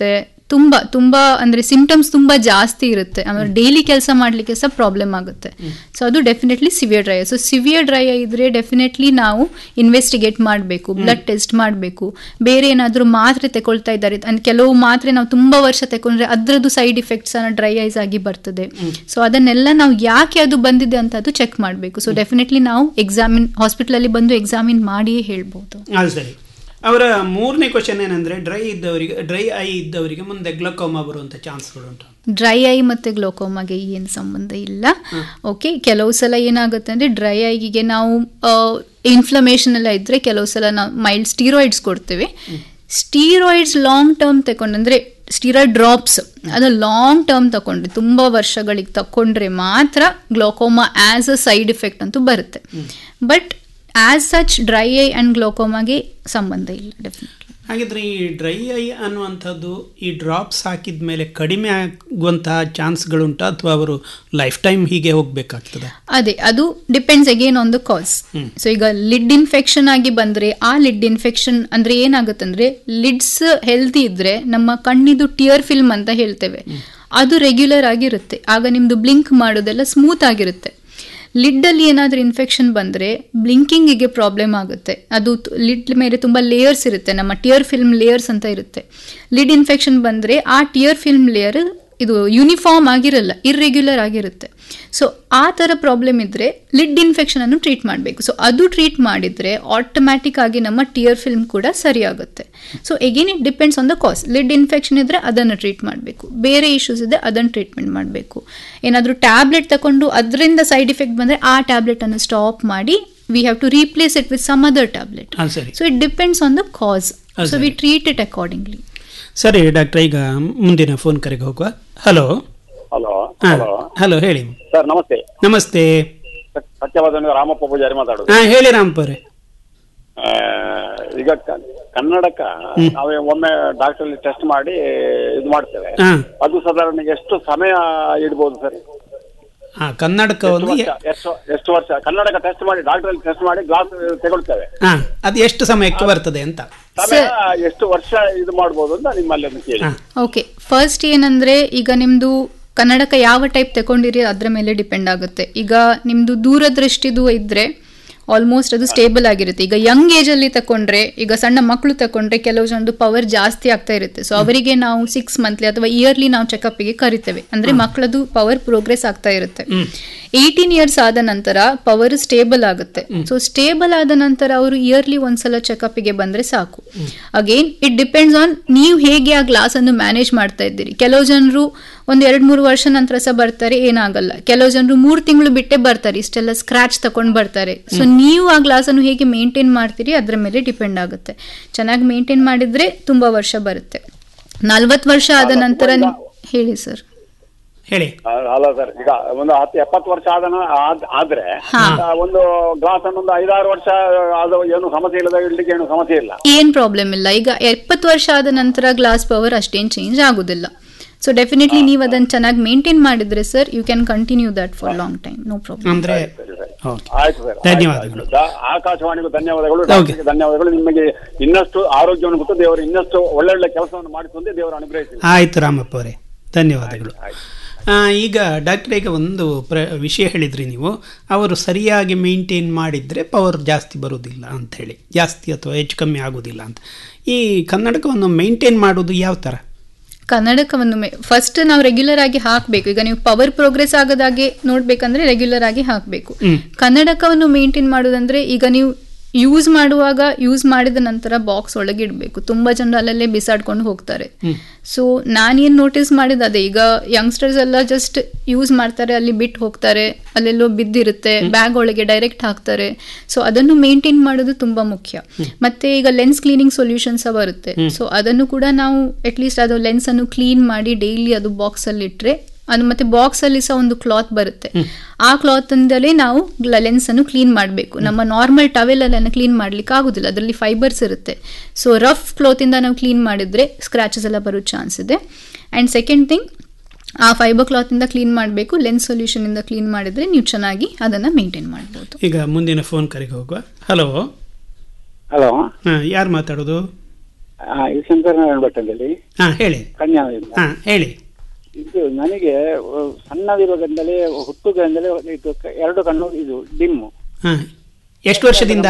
ತುಂಬಾ ತುಂಬಾ ಅಂದ್ರೆ ಸಿಂಪ್ಟಮ್ಸ್ ತುಂಬಾ ಜಾಸ್ತಿ ಇರುತ್ತೆ ಆಮೇಲೆ ಡೈಲಿ ಕೆಲಸ ಮಾಡ್ಲಿಕ್ಕೆ ಸಹ ಪ್ರಾಬ್ಲಮ್ ಆಗುತ್ತೆ ಸೊ ಅದು definitely severe dry so severe dry ಇದ್ರೆ ಡೆಫಿನೆಟ್ಲಿ ನಾವು ಇನ್ವೆಸ್ಟಿಗೇಟ್ ಮಾಡಬೇಕು ಬ್ಲಡ್ ಟೆಸ್ಟ್ ಮಾಡಬೇಕು ಬೇರೆ ಏನಾದರೂ ಮಾತ್ರೆ ತಗೊಳ್ತಾ ಇದ್ದಾರೆ ಅಂದ್ರೆ ಕೆಲವು ಮಾತ್ರೆ ನಾವು ತುಂಬಾ ವರ್ಷ ತಗೊಂಡ್ರೆ ಅದ್ರದ್ದು ಸೈಡ್ ಇಫೆಕ್ಟ್ಸ್ ಡ್ರೈ ಐಸ್ ಆಗಿ ಬರ್ತದೆ ಸೊ ಅದನ್ನೆಲ್ಲ ನಾವು ಯಾಕೆ ಅದು ಬಂದಿದೆ ಅಂತ ಅದು ಚೆಕ್ ಮಾಡಬೇಕು ಸೊ ಡೆಫಿನೆಟ್ಲಿ ನಾವು ಎಕ್ಸಾಮಿನ್ ಹಾಸ್ಪಿಟಲಲ್ಲಿ ಬಂದು ಎಕ್ಸಾಮಿನ್ ಮಾಡಿಯೇ ಹೇಳ್ಬೋದು ಅದು ಸರಿ ಅವರ ಮೂರನೇ ಕ್ವಶನ್ ಏನಂದ್ರೆ ಡ್ರೈ ಇದ್ದವರಿಗೆ ಡ್ರೈ ಐ ಇದ್ದವರಿಗೆ ಮುಂದೆ ಗ್ಲಕೋಮಾ ಬರುವಂತ ಚಾನ್ಸ್ಗಳು ಉಂಟು ಡ್ರೈ ಐ ಮತ್ತೆ ಗ್ಲೋಕೋಮಾಗೆ ಏನು ಸಂಬಂಧ ಇಲ್ಲ ಓಕೆ ಕೆಲವು ಸಲ ಏನಾಗುತ್ತೆ ಅಂದ್ರೆ ಡ್ರೈ ಐಗೆ ನಾವು ಇನ್ಫ್ಲಮೇಷನ್ ಎಲ್ಲ ಇದ್ರೆ ಕೆಲವು ಸಲ ನಾವು ಮೈಲ್ಡ್ ಸ್ಟೀರಾಯ್ಡ್ಸ್ ಕೊಡ್ತೇವೆ ಸ್ಟೀರಾಯ್ಡ್ಸ್ ಲಾಂಗ್ ಟರ್ಮ್ ತಗೊಂಡ್ರೆ ಸ್ಟೀರಾಯ್ಡ್ ಡ್ರಾಪ್ಸ್ ಅದು ಲಾಂಗ್ ಟರ್ಮ್ ತಗೊಂಡ್ರೆ ತುಂಬ ವರ್ಷಗಳಿಗೆ ತಗೊಂಡ್ರೆ ಮಾತ್ರ glaucoma as a side effect ಅಂತೂ ಬರುತ್ತೆ but as such dry eye and ಗ್ಲೋಕೋಮಾಗೆ ಸಂಬಂಧ ಇಲ್ಲ ಡೆಫಿನೆಟ್ ಹಾಗಿದ್ರೆ ಈ ಡ್ರೈ ಐ ಅನ್ನುವಂಥದ್ದು ಈ ಡ್ರಾಪ್ಸ್ ಹಾಕಿದ ಮೇಲೆ ಕಡಿಮೆ ಆಗುವಂತಹ ಚಾನ್ಸ್ಗಳುಂಟಾ ಅಥವಾ ಅವರು ಲೈಫ್ ಟೈಮ್ ಹೀಗೆ ಹೋಗ್ಬೇಕಾಗ್ತದೆ ಅದೇ ಅದು depends again on the cause so ಈಗ ಲಿಡ್ ಇನ್ಫೆಕ್ಷನ್ ಆಗಿ ಬಂದ್ರೆ ಆ ಲಿಡ್ ಇನ್ಫೆಕ್ಷನ್ ಅಂದ್ರೆ ಏನಾಗುತ್ತಂದ್ರೆ ಲಿಡ್ಸ್ ಹೆಲ್ತಿ ಇದ್ರೆ ನಮ್ಮ ಕಣ್ಣಿದು ಟಿಯರ್ ಫಿಲ್ಮ್ ಅಂತ ಹೇಳ್ತೇವೆ ಅದು ರೆಗ್ಯುಲರ್ ಆಗಿರುತ್ತೆ ಆಗ ನಿಮ್ದು ಬ್ಲಿಂಕ್ ಮಾಡೋದೆಲ್ಲ ಸ್ಮೂತ್ ಆಗಿರುತ್ತೆ ಲಿಡ್ ಅಲ್ಲಿ ಏನಾದ್ರೂ ಇನ್ಫೆಕ್ಷನ್ ಬಂದ್ರೆ ಬ್ಲಿಂಕಿಂಗಿಗೆ ಪ್ರಾಬ್ಲಮ್ ಆಗುತ್ತೆ ಅದು ಲಿಡ್ ಮೇಲೆ ತುಂಬಾ ಲೇಯರ್ಸ್ ಇರುತ್ತೆ ನಮ್ಮ ಟಿಯರ್ ಫಿಲ್ಮ್ ಲೇಯರ್ಸ್ ಅಂತ ಇರುತ್ತೆ ಲಿಡ್ ಇನ್ಫೆಕ್ಷನ್ ಬಂದ್ರೆ ಆ ಟಿಯರ್ ಫಿಲ್ಮ್ ಲೇಯರ್ ಇದು ಯೂನಿಫಾರ್ಮ್ ಆಗಿರಲ್ಲ ಇರ್ರೆಗ್ಯುಲರ್ ಆಗಿರುತ್ತೆ ಸೊ ಆ ಥರ ಪ್ರಾಬ್ಲಮ್ ಇದ್ರೆ ಲಿಡ್ ಇನ್ಫೆಕ್ಷನ್ ಅನ್ನು ಟ್ರೀಟ್ ಮಾಡಬೇಕು ಸೊ ಅದು ಟ್ರೀಟ್ ಮಾಡಿದ್ರೆ ಆಟೋಮ್ಯಾಟಿಕ್ ಆಗಿ ನಮ್ಮ ಟಿಯರ್ ಫಿಲ್ಮ್ ಕೂಡ ಸರಿ ಆಗುತ್ತೆ so again it depends on the cause lid infection ಇದ್ರೆ ಅದನ್ನು ಟ್ರೀಟ್ ಮಾಡಬೇಕು ಬೇರೆ ಇಶ್ಯೂಸ್ ಇದೆ ಅದನ್ನು ಟ್ರೀಟ್ಮೆಂಟ್ ಮಾಡಬೇಕು ಏನಾದರೂ ಟ್ಯಾಬ್ಲೆಟ್ ತಗೊಂಡು ಅದರಿಂದ ಸೈಡ್ ಇಫೆಕ್ಟ್ ಬಂದರೆ ಆ ಟ್ಯಾಬ್ಲೆಟ್ ಅನ್ನು ಸ್ಟಾಪ್ ಮಾಡಿ we have to replace it with some other tablet ಅದು ಸರಿ so it depends on the cause ಅದು so we treat it accordingly ಸರಿ ಡಾಕ್ಟರ್ ಈಗ ಮುಂದಿನ ಫೋನ್ ಕರೆಗೆ ಹೋಗುವ ಹಲೋ ಹಲೋ ಹಲೋ ಹೇಳಿ ಸರ್ ನಮಸ್ತೆ ನಮಸ್ತೆ ಸತ್ಯವಾದ ರಾಮಪ್ಪ ಪೂಜಾರಿ ಮಾತಾಡೋದು ಹಾ ಹೇಳಿ ರಾಮಪುರೆ ಆ, ಈಗ ಕ- ಕನ್ನಡಕ ನಾವೇ ಒಮ್ಮೆ ಡಾಕ್ಟರ್ ಟೆಸ್ಟ್ ಮಾಡಿ ಇದು ಮಾಡ್ತೇವೆ ಹಾ. ಅದು ಸಾಧಾರಣ ಎಷ್ಟು ಸಮಯ ಇಡ್ಬೋದು ಸರ್ ಹಾ ಕನ್ನಡಕವನ್ನು ಎಷ್ಟು ವರ್ಷ- ಎಷ್ಟು ಎಷ್ಟು ವರ್ಷ ಕನ್ನಡಕ ಟೆಸ್ಟ್ ಮಾಡಿ ಡಾಕ್ಟರ್ ಟೆಸ್ಟ್ ಮಾಡಿ ಗ್ಲಾಸ್ ತಗೊಳ್ತೇವೆ ಹಾ ಅದು ಎಷ್ಟು ಸಮಯಕ್ಕೆ ಬರ್ತದೆ ಅಂತ ಸಮಯ ಎಷ್ಟು ವರ್ಷ ಇದು ಮಾಡ್ಬೋದು ಅಂತ ನಿಮ್ಮಲ್ಲಿ ಒಂದು ಕೇಳಿ ಓಕೆ ಫಸ್ಟ್ ಏನಂದ್ರೆ ಈಗ ನಿಮ್ದು ಕನ್ನಡಕ ಯಾವ ಟೈಪ್ ತಗೊಂಡಿರಿ ಅದ್ರ ಮೇಲೆ ಡಿಪೆಂಡ್ ಆಗುತ್ತೆ ಈಗ ನಿಮ್ದು ದೂರದೃಷ್ಟಿದು ಇದ್ರೆ ಆಲ್ಮೋಸ್ಟ್ ಅದು ಸ್ಟೇಬಲ್ ಆಗಿರುತ್ತೆ ಈಗ ಯಂಗ್ ಏಜ್ ಅಲ್ಲಿ ತಕೊಂಡ್ರೆ ಈಗ ಸಣ್ಣ ಮಕ್ಕಳು ತಕೊಂಡ್ರೆ ಕೆಲವು ಜನದ್ದು ಪವರ್ ಜಾಸ್ತಿ ಆಗ್ತಾ ಇರುತ್ತೆ ಸೊ ಅವರಿಗೆ ನಾವು ಸಿಕ್ಸ್ ಮಂತ್ಲಿ ಅಥವಾ ಇಯರ್ಲಿ ನಾವು ಚೆಕಪ್ಗೆ ಕರಿತೇವೆ ಅಂದ್ರೆ ಮಕ್ಕಳದು ಪವರ್ ಪ್ರೋಗ್ರೆಸ್ ಆಗ್ತಾ ಇರುತ್ತೆ ಏಯ್ಟೀನ್ ಇಯರ್ಸ್ ಆದ ನಂತರ ಪವರ್ ಸ್ಟೇಬಲ್ ಆಗುತ್ತೆ ಸೊ ಸ್ಟೇಬಲ್ ಆದ ನಂತರ ಅವರು ಇಯರ್ಲಿ ಒಂದ್ಸಲ ಚೆಕಪ್ಗೆ ಬಂದ್ರೆ ಸಾಕು ಅಗೇನ್ ಇಟ್ ಡಿಪೆಂಡ್ಸ್ ಆನ್ ನೀವು ಹೇಗೆ ಆ ಗ್ಲಾಸ್ ಅನ್ನು ಮ್ಯಾನೇಜ್ ಮಾಡ್ತಾ ಇದ್ದೀರಿ ಕೆಲವು ಜನರು ಒಂದು ಎರಡು ಮೂರು ವರ್ಷ ನಂತರ ಸಹ ಬರ್ತಾರೆ ಏನಾಗಲ್ಲ ಕೆಲವು ಜನರು ಮೂರು ತಿಂಗಳು ಬಿಟ್ಟೆ ಬರ್ತಾರೆ ಇಷ್ಟೆಲ್ಲ ಸ್ಕ್ರಾಚ್ ತಗೊಂಡು ಬರ್ತಾರೆ ಸೊ ನೀವು ಆ ಗ್ಲಾಸ್ ಅನ್ನು ಹೇಗೆ ಮೇಂಟೈನ್ ಮಾಡ್ತೀರಿ ಅದ್ರ ಮೇಲೆ ಡಿಪೆಂಡ್ ಆಗುತ್ತೆ ಚೆನ್ನಾಗಿ ಮೇಂಟೈನ್ ಮಾಡಿದ್ರೆ ತುಂಬಾ ವರ್ಷ ಬರುತ್ತೆ ನಲ್ವತ್ತು ವರ್ಷ ಆದ ನಂತರ ನಿ- ಹೇಳಿ ಸರ್ ಹೇಳಿ ಆ, ಅಲ್ಲ ಸರ್ ಈಗ ಒಂದು ಹತ್ತು ಎಪ್ಪತ್ತು ವರ್ಷ ಆದ ಆದ್- ಆದ್ರೆ ಹಾ. ಆ, ಒಂದು ಗ್ಲಾಸ್ ಅನ್ನು ಒಂದು ಐದಾರು ವರ್ಷ ಅದು ಏನು ಸಮಸ್ಯೆ ಇಲ್ಲದ ಇಡ್ಲಿಕ್ಕೆ ಏನು ಸಮಸ್ಯೆ ಇಲ್ಲ ಏನ್ ಪ್ರಾಬ್ಲಮ್ ಇಲ್ಲ ಈಗ ಎಪ್ಪತ್ತು ವರ್ಷ ಆದ ನಂತರ ಗ್ಲಾಸ್ ಪವರ್ ಅಷ್ಟೇನು ಚೇಂಜ್ ಆಗುದಿಲ್ಲ ಸೊ ಡೆಫಿನೆಟ್ಲಿ ನೀವು ಅದನ್ನ ಚೆನ್ನಾಗಿ ಮೇಂಟೈನ್ ಮಾಡಿದ್ರೆ sir you can continue that for long time no problem ಅಂದ್ರೆ ಆಯ್ತು ಸರ್ ಧನ್ಯವಾದಗಳು. ಆಯ್ತು. ದ- ಆಕಾಶವಾಣಿಗೂ ಧನ್ಯವಾದಗಳು ಓಕೆ. ಡಾಕ್ಟರ್ಗೆ ಧನ್ಯವಾದಗಳು ನಿಮಗೆ ಇನ್ನಷ್ಟು ಆರೋಗ್ಯವನ್ನು ಕೊಟ್ಟು ದೇವರು ಇನ್ನಷ್ಟು ಒಳ್ಳೊಳ್ಳೆ ಕೆಲಸವನ್ನು ಮಾಡಿಸುವಂತೆ ದೇವರು ಅನುಗ್ರಹಿಸಿ ಆಯ್ತು ರಾಮಪ್ಪ ಅವರೇ ಧನ್ಯವಾದಗಳು ಆ, ಈಗ ಡಾಕ್ಟರ್ ಈಗ ಒಂದು ಪ್ರ ವಿಷಯ ಹೇಳಿದ್ರಿ ನೀವು ಅವರು ಸರಿಯಾಗಿ ಮೇಂಟೈನ್ ಮಾಡಿದರೆ ಪವರ್ ಜಾಸ್ತಿ ಬರುವುದಿಲ್ಲ ಅಂತ ಹೇಳಿ ಜಾಸ್ತಿ ಅಥವಾ ಹೆಚ್ಚು ಕಮ್ಮಿ ಆಗುವುದಿಲ್ಲ ಅಂತ ಈ ಕನ್ನಡಕವನ್ನು ಮೇಂಟೈನ್ ಮಾಡೋದು ಯಾವ ಥರ ಕನ್ನಡಕವನ್ನು ಫಸ್ಟ್ ನಾವು ರೆಗ್ಯುಲರ್ ಆಗಿ ಹಾಕಬೇಕು ಈಗ ನೀವು ಪವರ್ ಪ್ರೋಗ್ರೆಸ್ ಆಗದಾಗೆ ನೋಡ್ಬೇಕಂದ್ರೆ ರೆಗ್ಯುಲರ್ ಆಗಿ ಹಾಕಬೇಕು ಕನ್ನಡಕವನ್ನು ಮೇಂಟೈನ್ ಮಾಡೋದಂದ್ರೆ ಈಗ ನೀವು ಯೂಸ್ ಮಾಡುವಾಗ ಯೂಸ್ ಮಾಡಿದ ನಂತರ ಬಾಕ್ಸ್ ಒಳಗೆ ಇಡಬೇಕು ತುಂಬಾ ಜನರು ಅಲ್ಲಲ್ಲೇ ಬಿಸಾಡ್ಕೊಂಡು ಹೋಗ್ತಾರೆ ಸೊ ನಾನೇನು ನೋಟಿಸ್ ಮಾಡಿದ ಅದೇ ಈಗ ಯಂಗ್ಸ್ಟರ್ಸ್ ಎಲ್ಲ ಜಸ್ಟ್ ಯೂಸ್ ಮಾಡ್ತಾರೆ ಅಲ್ಲಿ ಬಿಟ್ಟು ಹೋಗ್ತಾರೆ ಅಲ್ಲೆಲ್ಲೋ ಬಿದ್ದಿರುತ್ತೆ ಬ್ಯಾಗ್ ಒಳಗೆ ಡೈರೆಕ್ಟ್ ಹಾಕ್ತಾರೆ ಸೊ ಅದನ್ನು ಮೇಂಟೈನ್ ಮಾಡೋದು ತುಂಬಾ ಮುಖ್ಯ ಮತ್ತೆ ಈಗ ಲೆನ್ಸ್ ಕ್ಲೀನಿಂಗ್ ಸೊಲ್ಯೂಷನ್ಸ್ ಬರುತ್ತೆ ಹ್ಮ್. ಸೊ ಅದನ್ನು ಕೂಡ ನಾವು ಅಟ್ಲೀಸ್ಟ್ ಅದು ಲೆನ್ಸ್ ಅನ್ನು ಕ್ಲೀನ್ ಮಾಡಿ ಡೈಲಿ ಅದು ಬಾಕ್ಸ್ ಅಲ್ಲಿ ಇಟ್ರೆ ಅದು ಮತ್ತೆ ಬಾಕ್ಸ್ ಅಲ್ಲಿ ಸಹ ಒಂದು ಕ್ಲಾತ್ ಬರುತ್ತೆ ಆ ಕ್ಲಾತ್ ಇಂದಲೇ ನಾವು ಲೆನ್ಸ್ ಅನ್ನು ಕ್ಲೀನ್ ಮಾಡಬೇಕು ನಮ್ಮ ನಾರ್ಮಲ್ ಟವೆಲ್ ಅನ್ನ ಕ್ಲೀನ್ ಮಾಡ್ಲಿಕ್ಕೆ ಆಗುದಿಲ್ಲ ಅದರಲ್ಲಿ ಫೈಬರ್ಸ್ ಇರುತ್ತೆ ಸೊ ರಫ್ ಕ್ಲಾತ್ ಇಂದ ನಾವು ಕ್ಲೀನ್ ಮಾಡಿದ್ರೆ ಸ್ಕ್ರಾಚಸ್ ಎಲ್ಲ ಬರೋ ಚಾನ್ಸ್ ಇದೆ ಅಂಡ್ ಸೆಕೆಂಡ್ ಥಿಂಗ್ ಆ ಫೈಬರ್ ಕ್ಲಾತ್ ಇಂದ ಕ್ಲೀನ್ ಮಾಡಬೇಕು ಲೆನ್ಸ್ ಸೊಲ್ಯೂಷನ್ ಇಂದ ಕ್ಲೀನ್ ಮಾಡಿದ್ರೆ ನೀವು ಚೆನ್ನಾಗಿ ಅದನ್ನ ಮೇಂಟೈನ್ ಮಾಡ್ಬೋದು ಈಗ ಮುಂದಿನ ಫೋನ್ ಕರೆಗೆ ಹೋಗುವ ಹಲೋ ಹಲೋ ಹಾಂ ಯಾರು ಮಾತಾಡೋದು ಆ, ಇದು ಶಂಕರನಾರಾಯಣ ಭಟ್ ಅಂತೇಳಿ ಹಾ ಹೇಳಿ ಕನ್ಯಾದಿಂದ ಹಾ ಹೇಳಿ ಇದು ನನಗೆ ಆ, ಸಣ್ಣದಿರುವಾಗದಿಂದಲೇ ಹುಟ್ಟುಗದಿಂದಲೇ ಇದು ಕ- ಎರಡು ಕಣ್ಣು ಇದು ಡಿಮ್ಮು ಹಾ ಎಷ್ಟು ವರ್ಷದಿಂದ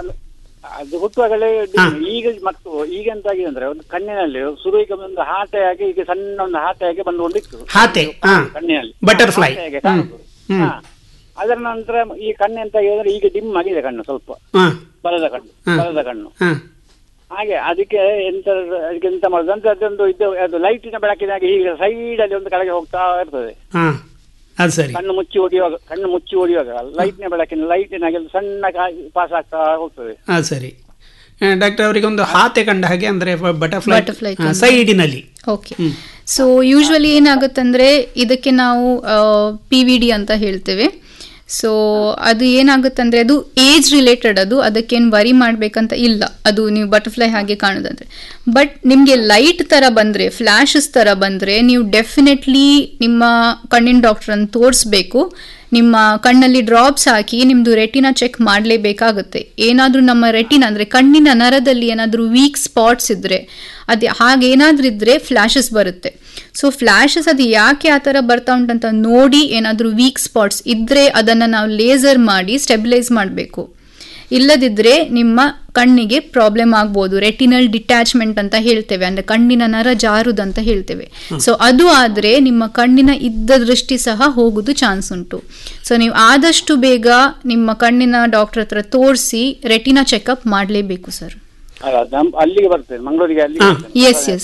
ಅದು ಹುಟ್ಟುವಾಗಲೇ dim. ಈಗ ಮತ್ತು ಈಗ ಎಂತ ಆಗಿದೆ ಅಂದ್ರೆ ಒಂದು ಕಣ್ಣಿನಲ್ಲಿ ಶುರುವಿಗೆ ಒಂದು ಹಾಟೆಯಾಗಿ ಈಗ ಸಣ್ಣ ಒಂದು ಹಾಟೆಯಾಗಿ ಬಂದುಕೊಂಡಿತ್ತು ಹಾತೆ ಹಾ ಕಣ್ಣಿನಲ್ಲಿ ಬಟರ್ಫ್ಲೈ ಹಾಟೆಯಾಗಿ ಹ್ಮ್ ಕಾಣುದು. ಹ್ಮ್ ಹಾ. ಅದರ ನಂತರ ಈ ಕಣ್ಣು ಎಂತ ಆಗಿದೆ ಅಂದ್ರೆ ಈಗ ಡಿಮ್ ಆಗಿದೆ ಕಣ್ಣು ಸ್ವಲ್ಪ ಹಾ ಬಲದ ಕಣ್ಣು ಹಾ. ಬಲದ ಕಣ್ಣು ಹಾ ಹಾಗೆ ಅದಕ್ಕೆ ಎಂತ ಅದಕ್ಕೆ ಎಂತ ಮಾಡುದು ಅಂತ ಅದೊಂದು ಇದು ಅದು ಲೈಟಿನ ಬೆಳಕಿನಾಗಿ ಹೀಗೆ ಸೈಡ್ ಅಲ್ಲಿ ಒಂದು ಕೆಳಗೆ ಹೋಗ್ತಾ ಇರ್ತದೆ ಹಾ ಅದು ಸರಿ ಕಣ್ಣು ಮುಚ್ಚಿ ಹೊಡಿಯುವಾಗ ಕಣ್ಣು ಮುಚ್ಚಿ ಹೊಡಿಯುವಾಗ ಲೈಟ್ನ ಬೆಳಕಿನ ಲೈಟಿನಾಗಿ ಒಂದು ಸಣ್ಣ ಪಾಸ್ ಆಗ್ತಾ ಹೋಗ್ತದೆ ಅದು ಸರಿ ಡಾಕ್ಟರ್ ಅವರಿಗೆ ಒಂದು ಹಾತೆ ಕಂಡ ಹಾಗೆ ಅಂದ್ರೆ ಬಟರ್ಫ್ಲೈ Butterfly ಕಂಡ. ಸೈಡಿನಲ್ಲಿ ಓಕೆ ಸೊ ಯೂಶ್ವಲಿ ಏನಾಗುತ್ತಂದ್ರೆ ಇದಕ್ಕೆ ನಾವು ಪಿ ವಿ ಡಿ ಅಂತ ಹೇಳ್ತೇವೆ ಸೊ ಅದು ಏನಾಗುತ್ತಂದ್ರೆ ಅದು ಏಜ್ ರಿಲೇಟೆಡ್ ಅದು ಅದಕ್ಕೇನು ವರಿ ಮಾಡ್ಬೇಕಂತ ಇಲ್ಲ ಅದು ನೀವು ಬಟರ್ಫ್ಲೈ ಹಾಗೆ ಕಾಣೋದಂದ್ರೆ ಬಟ್ ನಿಮಗೆ ಲೈಟ್ ತರ ಬಂದ್ರೆ ಫ್ಲಾಶಸ್ ತರ ಬಂದ್ರೆ ನೀವು ಡೆಫಿನೆಟ್ಲಿ ನಿಮ್ಮ ಕಣ್ಣಿನ ಡಾಕ್ಟರನ್ನು ತೋರಿಸ್ಬೇಕು ನಿಮ್ಮ ಕಣ್ಣಲ್ಲಿ ಡ್ರಾಪ್ಸ್ ಹಾಕಿ ನಿಮ್ದು ರೆಟಿನ ಚೆಕ್ ಮಾಡಲೇಬೇಕಾಗುತ್ತೆ ಏನಾದರೂ ನಮ್ಮ ರೆಟಿನ ಅಂದ್ರೆ ಕಣ್ಣಿನ ನರದಲ್ಲಿ ಏನಾದರೂ ವೀಕ್ ಸ್ಪಾಟ್ಸ್ ಇದ್ರೆ ಅದು ಹಾಗೇನಾದ್ರೂ ಇದ್ರೆ ಫ್ಲಾಶಸ್ ಬರುತ್ತೆ ಸೊ ಫ್ಲಾಶಸ್ ಅದು ಯಾಕೆ ಆ ಥರ ಬರ್ತಾ ಉಂಟಂತ ನೋಡಿ ಏನಾದರೂ ವೀಕ್ ಸ್ಪಾಟ್ಸ್ ಇದ್ರೆ ಅದನ್ನು ನಾವು ಲೇಸರ್ ಮಾಡಿ ಸ್ಟೆಬಿಲೈಸ್ ಮಾಡಬೇಕು ಇಲ್ಲದಿದ್ರೆ ನಿಮ್ಮ ಕಣ್ಣಿಗೆ ಪ್ರಾಬ್ಲಮ್ ಆಗ್ಬೋದು ರೆಟಿನಲ್ ಡಿಟ್ಯಾಚ್ಮೆಂಟ್ ಅಂತ ಹೇಳ್ತೇವೆ ಅಂದ್ರೆ ಕಣ್ಣಿನ ನರ ಜಾರುದಂತ ಹೇಳ್ತೇವೆ ಸೊ ಅದು ಆದ್ರೆ ನಿಮ್ಮ ಕಣ್ಣಿನ ಇದ್ದ ದೃಷ್ಟಿ ಸಹ ಹೋಗುದು ಚಾನ್ಸ್ ಉಂಟು ಸೊ ನೀವು ಆದಷ್ಟು ಬೇಗ ನಿಮ್ಮ ಕಣ್ಣಿನ ಡಾಕ್ಟರ್ ಹತ್ರ ತೋರಿಸಿ ರೆಟಿನ ಚೆಕಪ್ ಮಾಡಲೇಬೇಕು ಸರ್ ಅಲ್ಲ ನಮ್- ಅಲ್ಲಿಗೆ ಬರ್ತದೆ ಮಂಗಳೂರಿಗೆ ಅಲ್ಲಿಗೆ ಬರ್ತದೆ. ಎಸ್ ಎಸ್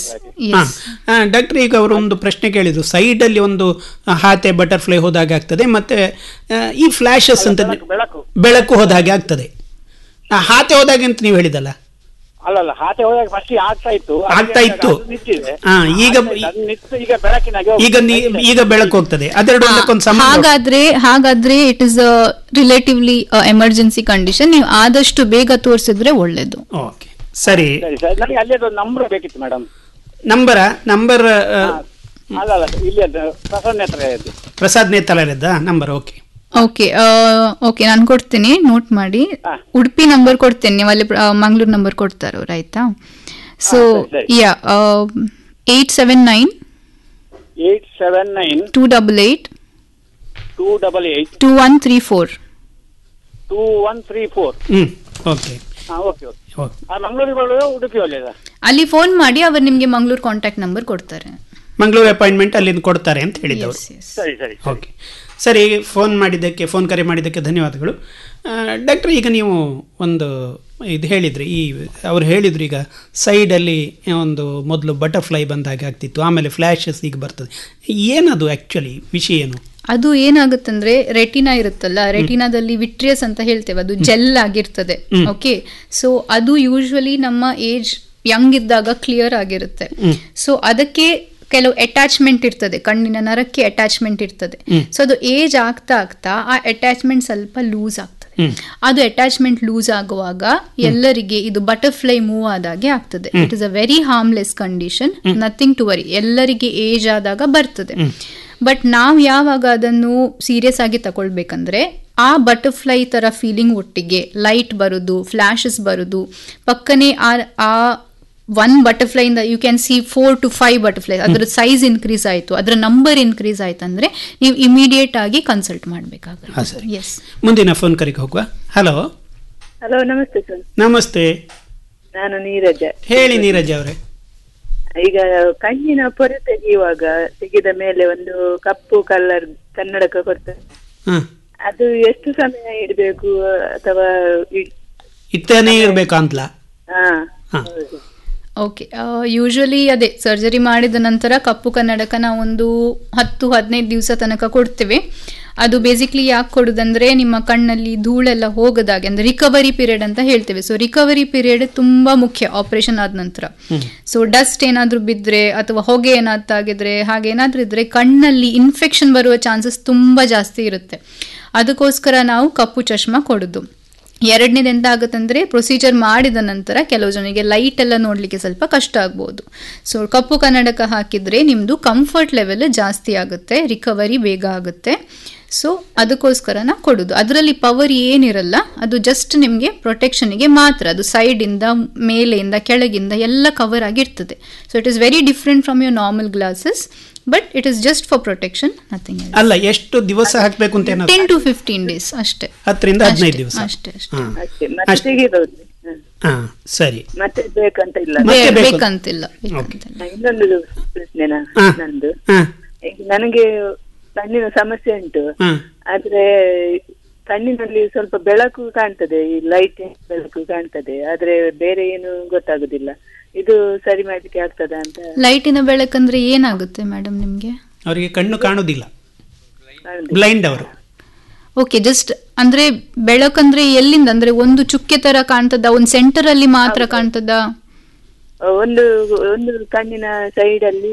ಡಾಕ್ಟರ್ ಈಗ ಅವರು ಒಂದು ಪ್ರಶ್ನೆ ಕೇಳಿದ್ರು ಸೈಡ್ ಅಲ್ಲಿ ಒಂದು ಹಾತೆ ಬಟರ್ಫ್ಲೈ ಹೋದಾಗೆ ಆಗ್ತದೆ ಮತ್ತೆ ಆ, ಈ ಫ್ಲಾಶಸ್ ಅಂತ ಬೆಳಕು ಬೆಳಕು ಹೋದ ಹಾಗೆ ಆಗ್ತದೆ ಆ, ಹಾತೆ ಹೋದಾಗೆ ಅಂತ ನೀವು ಹೇಳಿದಲ್ಲ ಅಲ್ಲ ಅಲ್ಲ ಹಾತೆ ಹೋದಾಗ ಫಸ್ಟ್ ಆಗ್ತಾ ಇತ್ತು ಆಗ್ತಾ ಇತ್ತು. ಅದು ನಿಂತಿದೆ ಹಾ, ಈಗ- ಅದು ನಿಂತು ಈಗ ಬೆಳಕಿನಾಗೆ ಹೋಗ್ತದೆ. ಈಗ ನೀ- ಈಗ ಬೆಳಕು ಹೋಗ್ತದೆ ಅದೆರಡು ಒಂದಕ್ಕೊಂದು ಸಂಬಂಧ ಹಾಗಾದ್ರೆ ಹಾಗಾದ್ರೆ it is relatively emergency condition ನೀವು ಆದಷ್ಟು ಬೇಗ ತೋರಿಸಿದ್ರೆ ಒಳ್ಳೇದು ಓಕೆ ಸರಿ ಸರಿ ಸರಿ ನನಗೆ ಅಲ್ಲಿ ಒಂದು ನಂಬರ್ ಬೇಕಿತ್ತು ಮೇಡಮ್ ನಂಬರ ನಂಬರ್ ಅಲ್ಲ ಅಲ್ಲ ಇಲ್ಲಿ ಅದು ಪ್ರಸನ್ನ ಹತ್ರ ಇದೆ ಪ್ರಸಾದ್ ನೇತಾಲಯದ ನಂಬರ್ ಓಕೆ ಓಕೆ ಓಕೆ ನಾನು ಕೊಡ್ತೀನಿ ನೋಟ್ ಮಾಡಿ ಉಡುಪಿ ನಂಬರ್ ಕೊಡ್ತೇನೆ ನೀವು ಅಲ್ಲಿ ಮಂಗಳೂರು ನಂಬರ್ ಕೊಡ್ತಾರೆ ಅವ್ರು ಆಯ್ತಾ so yeah eight seven nine eight seven nine two double eight two double eight two one three four two one three four hmm okay ಹಾ ಓಕೆ ಓಕೆ ಮಂಗಳೂರಿಗೆ ಒಳ್ಳೆಯದ ಉಡುಪಿ ಒಳ್ಳೆಯದ ಅಲ್ಲಿ ಫೋನ್ ಮಾಡಿ ಅವರು ನಿಮಗೆ ಮಂಗಳೂರು ಕಾಂಟ್ಯಾಕ್ಟ್ ನಂಬರ್ ಕೊಡ್ತಾರೆ ಮಂಗಳೂರು ಅಪಾಯಿಂಟ್ಮೆಂಟ್ ಅಲ್ಲಿಂದ ಕೊಡ್ತಾರೆ ಅಂತ ಹೇಳಿದ್ದವರು ಸರಿ ಸರಿ ಓಕೆ ಸರಿ ಫೋನ್ ಮಾಡಿದ್ದಕ್ಕೆ ಫೋನ್ ಕರೆ ಮಾಡಿದ್ದಕ್ಕೆ ಧನ್ಯವಾದಗಳು ಡಾಕ್ಟರ್ ಈಗ ನೀವು ಒಂದು ಇದು ಹೇಳಿದ್ರಿ ಈ ಅವ್ರು ಹೇಳಿದ್ರು ಈಗ ಸೈಡಲ್ಲಿ ಒಂದು ಮೊದಲು ಬಟರ್ಫ್ಲೈ ಬಂದಾಗ ಆಗ್ತಿತ್ತು ಆಮೇಲೆ ಫ್ಲ್ಯಾಶಸ್ ಈಗ ಬರ್ತದೆ ಏನದು ಆ್ಯಕ್ಚುಲಿ ವಿಷಯ ಏನು ಅದು ಏನಾಗುತ್ತಂದ್ರೆ ರೆಟಿನಾ ಇರುತ್ತಲ್ಲ ರೆಟಿನಾದಲ್ಲಿ ವಿಟ್ರಿಯಸ್ ಅಂತ ಹೇಳ್ತೇವೆ ಅದು ಜೆಲ್ ಆಗಿರ್ತದೆ ಹ್ಮ್. ಓಕೆ ಸೊ ಅದು ಯೂಶ್ವಲಿ ನಮ್ಮ ಏಜ್ ಯಂಗ್ ಇದ್ದಾಗ ಕ್ಲಿಯರ್ ಆಗಿರುತ್ತೆ ಹ್ಮ್. ಸೊ ಅದಕ್ಕೆ ಕೆಲವು ಅಟ್ಯಾಚ್ಮೆಂಟ್ ಇರ್ತದೆ ಕಣ್ಣಿನ ನರಕ್ಕೆ ಅಟ್ಯಾಚ್ಮೆಂಟ್ ಇರ್ತದೆ ಹ್ಮ್. ಸೊ ಅದು ಏಜ್ ಆಗ್ತಾ ಆಗ್ತಾ ಆ ಅಟ್ಯಾಚ್ಮೆಂಟ್ ಸ್ವಲ್ಪ ಲೂಸ್ ಆಗ್ತದೆ ಹ್ಮ್. ಅದು ಅಟ್ಯಾಚ್ಮೆಂಟ್ ಲೂಸ್ ಆಗುವಾಗ ಎಲ್ಲರಿಗೆ ಇದು ಬಟರ್ಫ್ಲೈ ಮೂವ್ ಆದಾಗೆ ಆಗ್ತದೆ hmm. It is a very harmless condition nothing to worry ಎಲ್ಲರಿಗೆ ಏಜ್ ಆದಾಗ ಬರ್ತದೆ ಬಟ್ ನಾವು ಯಾವಾಗ ಅದನ್ನು ಸೀರಿಯಸ್ ಆಗಿ ತಗೊಳ್ಬೇಕಂದ್ರೆ ಆ ಬಟರ್ಫ್ಲೈ ತರ ಫೀಲಿಂಗ್ ಒಟ್ಟಿಗೆ ಲೈಟ್ ಬರುದು ಫ್ಲಾಶಸ್ ಬರುದು ಪಕ್ಕನೆ ಆ ಆ ಒನ್ ಬಟರ್ಫ್ಲೈ ಇಂದ you can see four to five butterfly ಅದರ ಸೈಜ್ ಇನ್ಕ್ರೀಸ್ ಆಯಿತು ಅದರ ನಂಬರ್ ಇನ್ಕ್ರೀಸ್ ಆಯ್ತು ಅಂದ್ರೆ ನೀವು ಇಮಿಡಿಯೇಟ್ ಆಗಿ ಕನ್ಸಲ್ಟ್ ಹಾ, ಮಾಡಬೇಕಾಗುತ್ತೆ ಸರಿ. ಎಸ್ ಮುಂದಿನ ಫೋನ್ ಕರೆಗೆ ಹೋಗುವ ಹಲೋ ಹಲೋ ನಮಸ್ತೆ ಸರ್ ನಮಸ್ತೆ ನಾನು ನೀರಜ ಹೇಳಿ ನೀರಜ್ ಅವರೇ ಈಗ ಕಣ್ಣಿನ ಪೊರೆ ತೆಗೆಯುವಾಗ ತೆಗೆದ ಮೇಲೆ ಒಂದು ಕಪ್ಪು ಕಲರ್ ಕನ್ನಡಕ ಕೊಡ್ತಾರೆ ಹಾ ಅದು ಎಷ್ಟು ಸಮಯ ಇಡಬೇಕು ಅಥವಾ ಇಡ್- ಇತ್ತನೇ ಇರ್ಬೇಕಾ ಅಂತಲ ಹಾ ಹಾ. ಹೌದು. ಓಕೆ ಯೂಶಲಿ ಅದೇ ಸರ್ಜರಿ ಮಾಡಿದ ನಂತರ ಕಪ್ಪು ಕನ್ನಡಕ ನಾವು ಒಂದು ಹತ್ತು ಹದಿನೈದು ದಿವಸ ತನಕ ಕೊಡ್ತೇವೆ ಅದು ಬೇಸಿಕ್ಲಿ ಯಾಕೆ ಕೊಡೋದಂದ್ರೆ ನಿಮ್ಮ ಕಣ್ಣಲ್ಲಿ ಧೂಳೆಲ್ಲ ಹೋಗದಾಗೆ ಅಂದ್ರೆ ರಿಕವರಿ ಪೀರಿಯಡ್ ಅಂತ ಹೇಳ್ತೇವೆ ಸೊ ರಿಕವರಿ ಪೀರಿಯಡ್ ತುಂಬಾ ಮುಖ್ಯ ಆಪರೇಷನ್ ಆದ ನಂತರ ಸೊ ಡಸ್ಟ್ ಏನಾದ್ರೂ ಬಿದ್ದರೆ ಅಥವಾ ಹೊಗೆ ಏನಾದ್ರು ಆಗಿದ್ರೆ ಹಾಗೆ ಏನಾದ್ರೂ ಇದ್ರೆ ಕಣ್ಣಲ್ಲಿ ಇನ್ಫೆಕ್ಷನ್ ಬರುವ ಚಾನ್ಸಸ್ ತುಂಬಾ ಜಾಸ್ತಿ ಇರುತ್ತೆ ಅದಕ್ಕೋಸ್ಕರ ನಾವು ಕಪ್ಪು ಚಶ್ಮಾ ಕೊಡೋದು ಎರಡನೇದು ಎಂತ ಆಗುತ್ತಂದ್ರೆ ಪ್ರೊಸೀಜರ್ ಮಾಡಿದ ನಂತರ ಕೆಲವು ಜನರಿಗೆ ಲೈಟ್ ಎಲ್ಲ ನೋಡಲಿಕ್ಕೆ ಸ್ವಲ್ಪ ಕಷ್ಟ ಆಗ್ಬೋದು ಸೊ ಕಪ್ಪು ಕನ್ನಡಕ ಹಾಕಿದ್ರೆ ನಿಮ್ಮದು ಕಂಫರ್ಟ್ ಲೆವೆಲ್ ಜಾಸ್ತಿ ಆಗುತ್ತೆ ರಿಕವರಿ ಬೇಗ ಆಗುತ್ತೆ ಸೊ ಅದಕ್ಕೋಸ್ಕರನ ಕೊಡೋದು ಅದರಲ್ಲಿ ಪವರ್ ಏನಿರಲ್ಲ ಅದು ಜಸ್ಟ್ ನಿಮಗೆ ಪ್ರೊಟೆಕ್ಷನ್ಗೆ ಮಾತ್ರ ಅದು ಸೈಡಿಂದ ಮೇಲೆಯಿಂದ ಕೆಳಗಿಂದ ಎಲ್ಲ ಕವರ್ ಆಗಿರ್ತದೆ so it is very different from your normal glasses but it is just for protection nothing ಅಲ್ಲ ಎಷ್ಟು ದಿವಸ ಹಾಕ್ಬೇಕು ಅಂತ ಏನಾದ್ರು ಟೆನ್ ಟು ಫಿಫ್ಟೀನ್ ಡೇಸ್ ಅಷ್ಟೇ ಹತ್ತರಿಂದ ಅಷ್ಟೇ, ಹದಿನೈದು ದಿವಸ ಅಷ್ಟೇ ಅಷ್ಟೇ ಹಾ. ಅಷ್ಟೇ ಮತ್ತೆ ತೆಗಿಬಹುದು ಹಾ ಸರಿ ಮತ್ತೆ ಬೇಕಂತ ಇಲ್ಲ ಮತ್ತೆ ಬೇಕು. ಬೇಕಂತಿಲ್ಲ ಇನ್ನೊಂದು ಪ್ರಶ್ನೆನಾ ಹಾ. ನಂದು ಹಾ. ಈಗ ನನಗೆ ಕಣ್ಣಿನ ಸಮಸ್ಯೆ ಉಂಟು ಹಾ. ಆದ್ರೆ ಕಣ್ಣಿನಲ್ಲಿ ಸ್ವಲ್ಪ ಬೆಳಕು ಕಾಣ್ತದೆ ಈ ಲೈಟ್ ಬೆಳಕು ಕಾಣ್ತದೆ ಆದ್ರೆ ಬೇರೆ ಏನು ಗೊತ್ತಾಗುದಿಲ್ಲ ಇದು ಸರಿ ಮಾಡ್ಲಿಕ್ಕೆ ಆಗ್ತದ ಅಂತ ಲೈಟಿನ ಬೆಳಕಂದ್ರೆ ಏನಾಗುತ್ತೆ ಮೇಡಮ್ ನಿಮಗೆ ಅವರಿಗೆ ಕಣ್ಣು ಕಾಣುವುದಿಲ್ಲ ಬ್ಲೈಂಡ್ ಅವರು ಓಕೆ ಜಸ್ಟ್ ಅಂದ್ರೆ ಬೆಳಕಂದ್ರೆ ಎಲ್ಲಿಂದ ಅಂದ್ರೆ ಒಂದು ಚುಕ್ಕೆ ತರ ಕಾಣ್ತದ ಒಂದು ಸೆಂಟರ್ ಅಲ್ಲಿ ಮಾತ್ರ ಕಾಣ್ತದ ಒಂದು ಒಂದು ಕಣ್ಣಿನ ಸೈಡ್ ಅಲ್ಲಿ